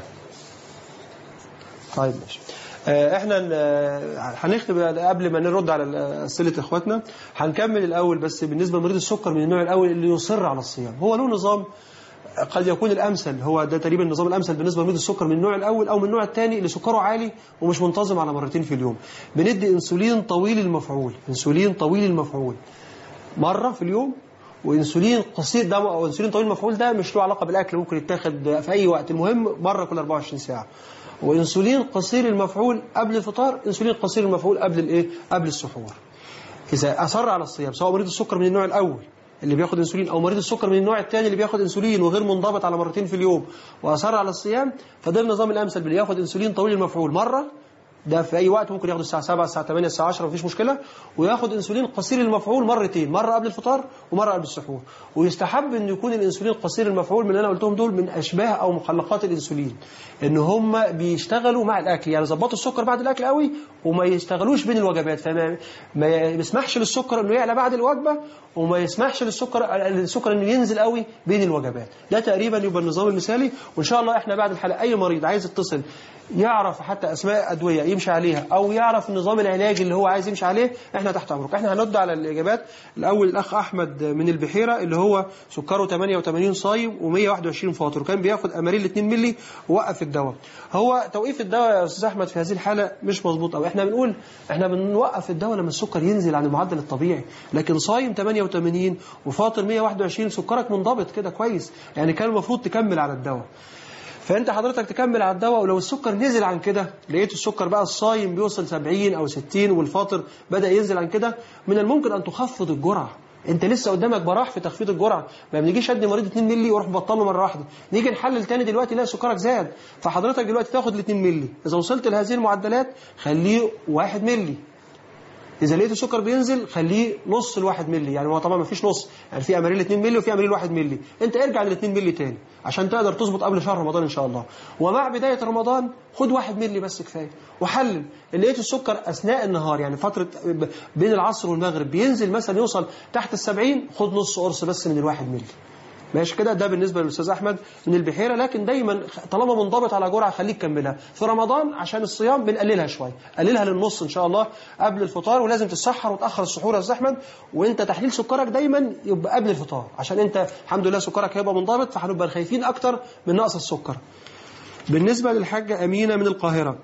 طيب ماشي آه، احنا ن- هنختم قبل ما نرد على اسئله اخواتنا هنكمل الاول بس بالنسبه لمريض السكر من النوع الاول اللي يصر على الصيام هو له نظام قد يكون الامثل هو ده تقريبا النظام الامثل بالنسبه لمريض السكر من النوع الاول او من النوع الثاني اللي سكره عالي ومش منتظم على مرتين في اليوم بندي انسولين طويل المفعول انسولين طويل المفعول مره في اليوم وانسولين قصير ده او انسولين طويل المفعول ده مش له علاقه بالاكل ممكن يتاخد في اي وقت المهم مره كل 24 ساعه وانسولين قصير المفعول قبل الفطار انسولين قصير المفعول قبل الايه قبل السحور اذا اصر على الصيام سواء مريض السكر من النوع الاول اللي بياخد انسولين او مريض السكر من النوع الثاني اللي بياخد انسولين وغير منضبط على مرتين في اليوم واصر على الصيام فده النظام الامثل اللي ياخد انسولين طويل المفعول مره ده في اي وقت ممكن ياخد الساعه 7 الساعه 8 الساعه 10 مفيش مشكله وياخد انسولين قصير المفعول مرتين مره قبل الفطار ومره قبل السحور ويستحب ان يكون الانسولين قصير المفعول من اللي انا قلتهم دول من اشباه او مخلقات الانسولين ان هم بيشتغلوا مع الاكل يعني ظبطوا السكر بعد الاكل قوي وما يشتغلوش بين الوجبات فما ما يسمحش للسكر انه يعلى بعد الوجبه وما يسمحش للسكر السكر انه ينزل قوي بين الوجبات ده تقريبا يبقى النظام المثالي وان شاء الله احنا بعد الحلقه اي مريض عايز يتصل يعرف حتى اسماء ادويه يمشي عليها او يعرف النظام العلاجي اللي هو عايز يمشي عليه احنا تحت امرك احنا هنرد على الاجابات الاول الاخ احمد من البحيره اللي هو سكره 88 صايم و121 فاطر وكان بياخد اماريل 2 مللي ووقف الدواء هو توقيف الدواء يا استاذ احمد في هذه الحاله مش مظبوط قوي احنا بنقول احنا بنوقف الدواء لما السكر ينزل عن المعدل الطبيعي لكن صايم 88 وفاطر 121 سكرك منضبط كده كويس يعني كان المفروض تكمل على الدواء فانت حضرتك تكمل على الدواء ولو السكر نزل عن كده لقيت السكر بقى الصايم بيوصل 70 او 60 والفاطر بدا ينزل عن كده من الممكن ان تخفض الجرعه انت لسه قدامك براح في تخفيض الجرعه ما بنجيش ادي مريض 2 مللي واروح بطله مره واحده نيجي نحلل تاني دلوقتي لا سكرك زاد فحضرتك دلوقتي تاخد ال 2 مللي اذا وصلت لهذه المعدلات خليه 1 مللي اذا لقيت السكر بينزل خليه نص الواحد ملي يعني هو طبعا ما فيش نص يعني في اماريل 2 ملي وفي اماريل 1 ملي انت ارجع لل 2 ملي تاني عشان تقدر تظبط قبل شهر رمضان ان شاء الله ومع بدايه رمضان خد 1 ملي بس كفايه وحلل لقيت السكر اثناء النهار يعني فتره بين العصر والمغرب بينزل مثلا يوصل تحت ال 70 خد نص قرص بس من الواحد ملي ماشي كده ده بالنسبه للاستاذ احمد من البحيره لكن دايما طالما منضبط على جرعه خليك كملها في رمضان عشان الصيام بنقللها شويه قللها للنص ان شاء الله قبل الفطار ولازم تتسحر وتاخر السحور يا استاذ احمد وانت تحليل سكرك دايما يبقى قبل الفطار عشان انت الحمد لله سكرك هيبقى منضبط فهنبقى خايفين اكتر من نقص السكر بالنسبه للحاجه امينه من القاهره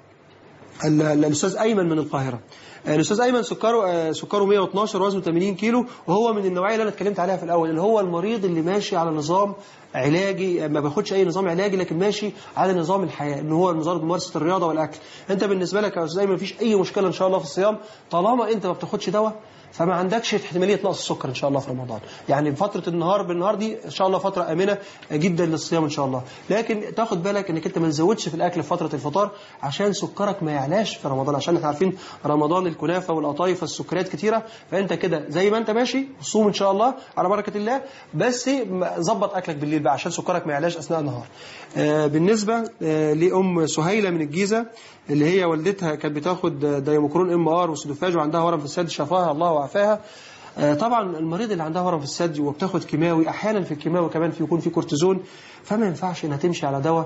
الاستاذ ايمن من القاهره الاستاذ ايمن سكره سكره 112 وزنه 80 كيلو وهو من النوعيه اللي انا اتكلمت عليها في الاول اللي هو المريض اللي ماشي على نظام علاجي ما باخدش اي نظام علاجي لكن ماشي على نظام الحياه ان هو نظام ممارسه الرياضه والاكل انت بالنسبه لك يا استاذ ايمن مفيش اي مشكله ان شاء الله في الصيام طالما انت ما بتاخدش دواء فما عندكش احتماليه نقص السكر ان شاء الله في رمضان يعني فتره النهار بالنهار دي ان شاء الله فتره امنه جدا للصيام ان شاء الله لكن تاخد بالك انك انت ما تزودش في الاكل في فتره الفطار عشان سكرك ما يعلاش في رمضان عشان احنا عارفين رمضان الكنافه والقطايف والسكريات كتيره فانت كده زي ما انت ماشي صوم ان شاء الله على بركه الله بس ظبط اكلك بالليل بقى عشان سكرك ما يعلاش اثناء النهار آه بالنسبه آه لام سهيله من الجيزه اللي هي والدتها كانت بتاخد دايموكرون ام ار وسلوفاج وعندها ورم في الثدي شفاها الله وعافاها طبعا المريض اللي عندها ورم في الثدي وبتاخد كيماوي احيانا في الكيماوي كمان في يكون في كورتيزون فما ينفعش انها تمشي على دواء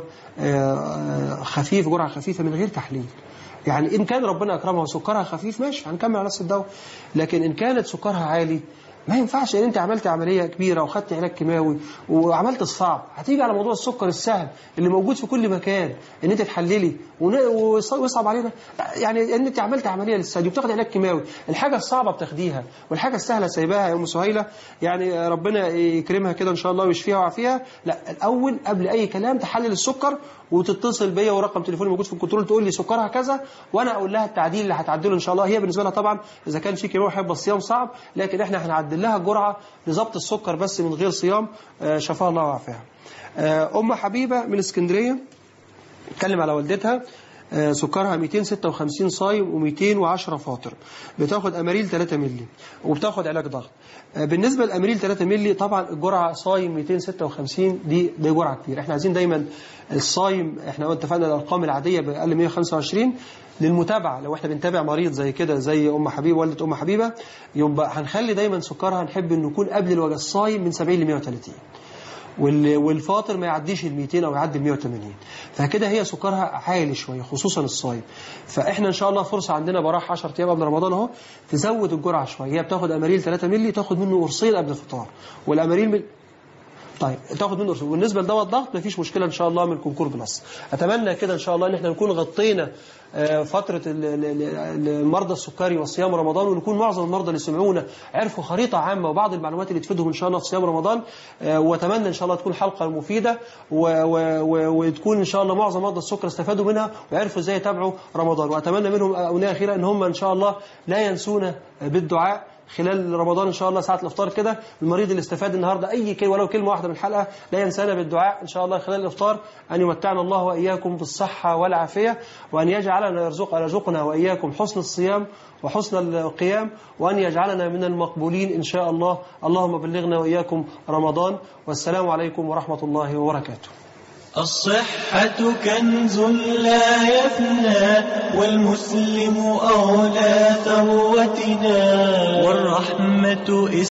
خفيف جرعه خفيفه من غير تحليل يعني ان كان ربنا اكرمها وسكرها خفيف ماشي هنكمل على نفس الدواء لكن ان كانت سكرها عالي ما ينفعش ان انت عملت عمليه كبيره وخدت علاج كيماوي وعملت الصعب هتيجي على موضوع السكر السهل اللي موجود في كل مكان ان انت تحللي ويصعب علينا يعني ان انت عملت عمليه للثدي وبتاخد علاج كيماوي الحاجه الصعبه بتاخديها والحاجه السهله سايباها يا ام سهيله يعني ربنا يكرمها كده ان شاء الله ويشفيها ويعافيها لا الاول قبل اي كلام تحلل السكر وتتصل بيا ورقم تليفوني موجود في الكنترول تقول لي سكرها كذا وانا اقول لها التعديل اللي هتعدله ان شاء الله هي بالنسبه لها طبعا اذا كان في كيماوي هيبقى الصيام صعب لكن احنا هنعدل لها جرعه لضبط السكر بس من غير صيام شفاها الله وعافاها ام حبيبه من اسكندريه اتكلم على والدتها سكرها 256 صايم و210 فاطر بتاخد اماريل 3 مللي وبتاخد علاج ضغط بالنسبه للاماريل 3 مللي طبعا الجرعه صايم 256 دي دي جرعه كبيره احنا عايزين دايما الصايم احنا اتفقنا الارقام العاديه باقل 125 للمتابعه لو احنا بنتابع مريض زي كده زي ام حبيبه والده ام حبيبه يبقى هنخلي دايما سكرها نحب انه يكون قبل الوجه الصايم من 70 ل 130 والفاطر ما يعديش ال 200 او يعدي ال 180 فكده هي سكرها عالي شويه خصوصا الصايم فاحنا ان شاء الله فرصه عندنا براح 10 ايام قبل رمضان اهو تزود الجرعه شويه هي بتاخد اماريل 3 مللي تاخد منه قرصين قبل الفطار والاماريل طيب تاخد منه رسوم بالنسبه لدواء الضغط مفيش مشكله ان شاء الله من كونكور بلس اتمنى كده ان شاء الله ان احنا نكون غطينا آه، فتره ال- ال- ال- المرضى السكري وصيام رمضان ونكون معظم المرضى اللي سمعونا عرفوا خريطه عامه وبعض المعلومات اللي تفيدهم ان شاء الله في صيام رمضان آه، واتمنى ان شاء الله تكون حلقه مفيده و- و- و- وتكون ان شاء الله معظم مرضى السكر استفادوا منها وعرفوا ازاي يتابعوا رمضان واتمنى منهم امنيه اخيره ان هم ان شاء الله لا ينسونا بالدعاء خلال رمضان ان شاء الله ساعه الافطار كده المريض اللي استفاد النهارده اي كلمه ولو كلمه واحده من الحلقه لا ينسانا بالدعاء ان شاء الله خلال الافطار ان يمتعنا الله واياكم بالصحه والعافيه وان يجعلنا يرزق يرزقنا واياكم حسن الصيام وحسن القيام وان يجعلنا من المقبولين ان شاء الله اللهم بلغنا واياكم رمضان والسلام عليكم ورحمه الله وبركاته الصحة كنز لا يفنى والمسلم أولى ثروتنا والرحمة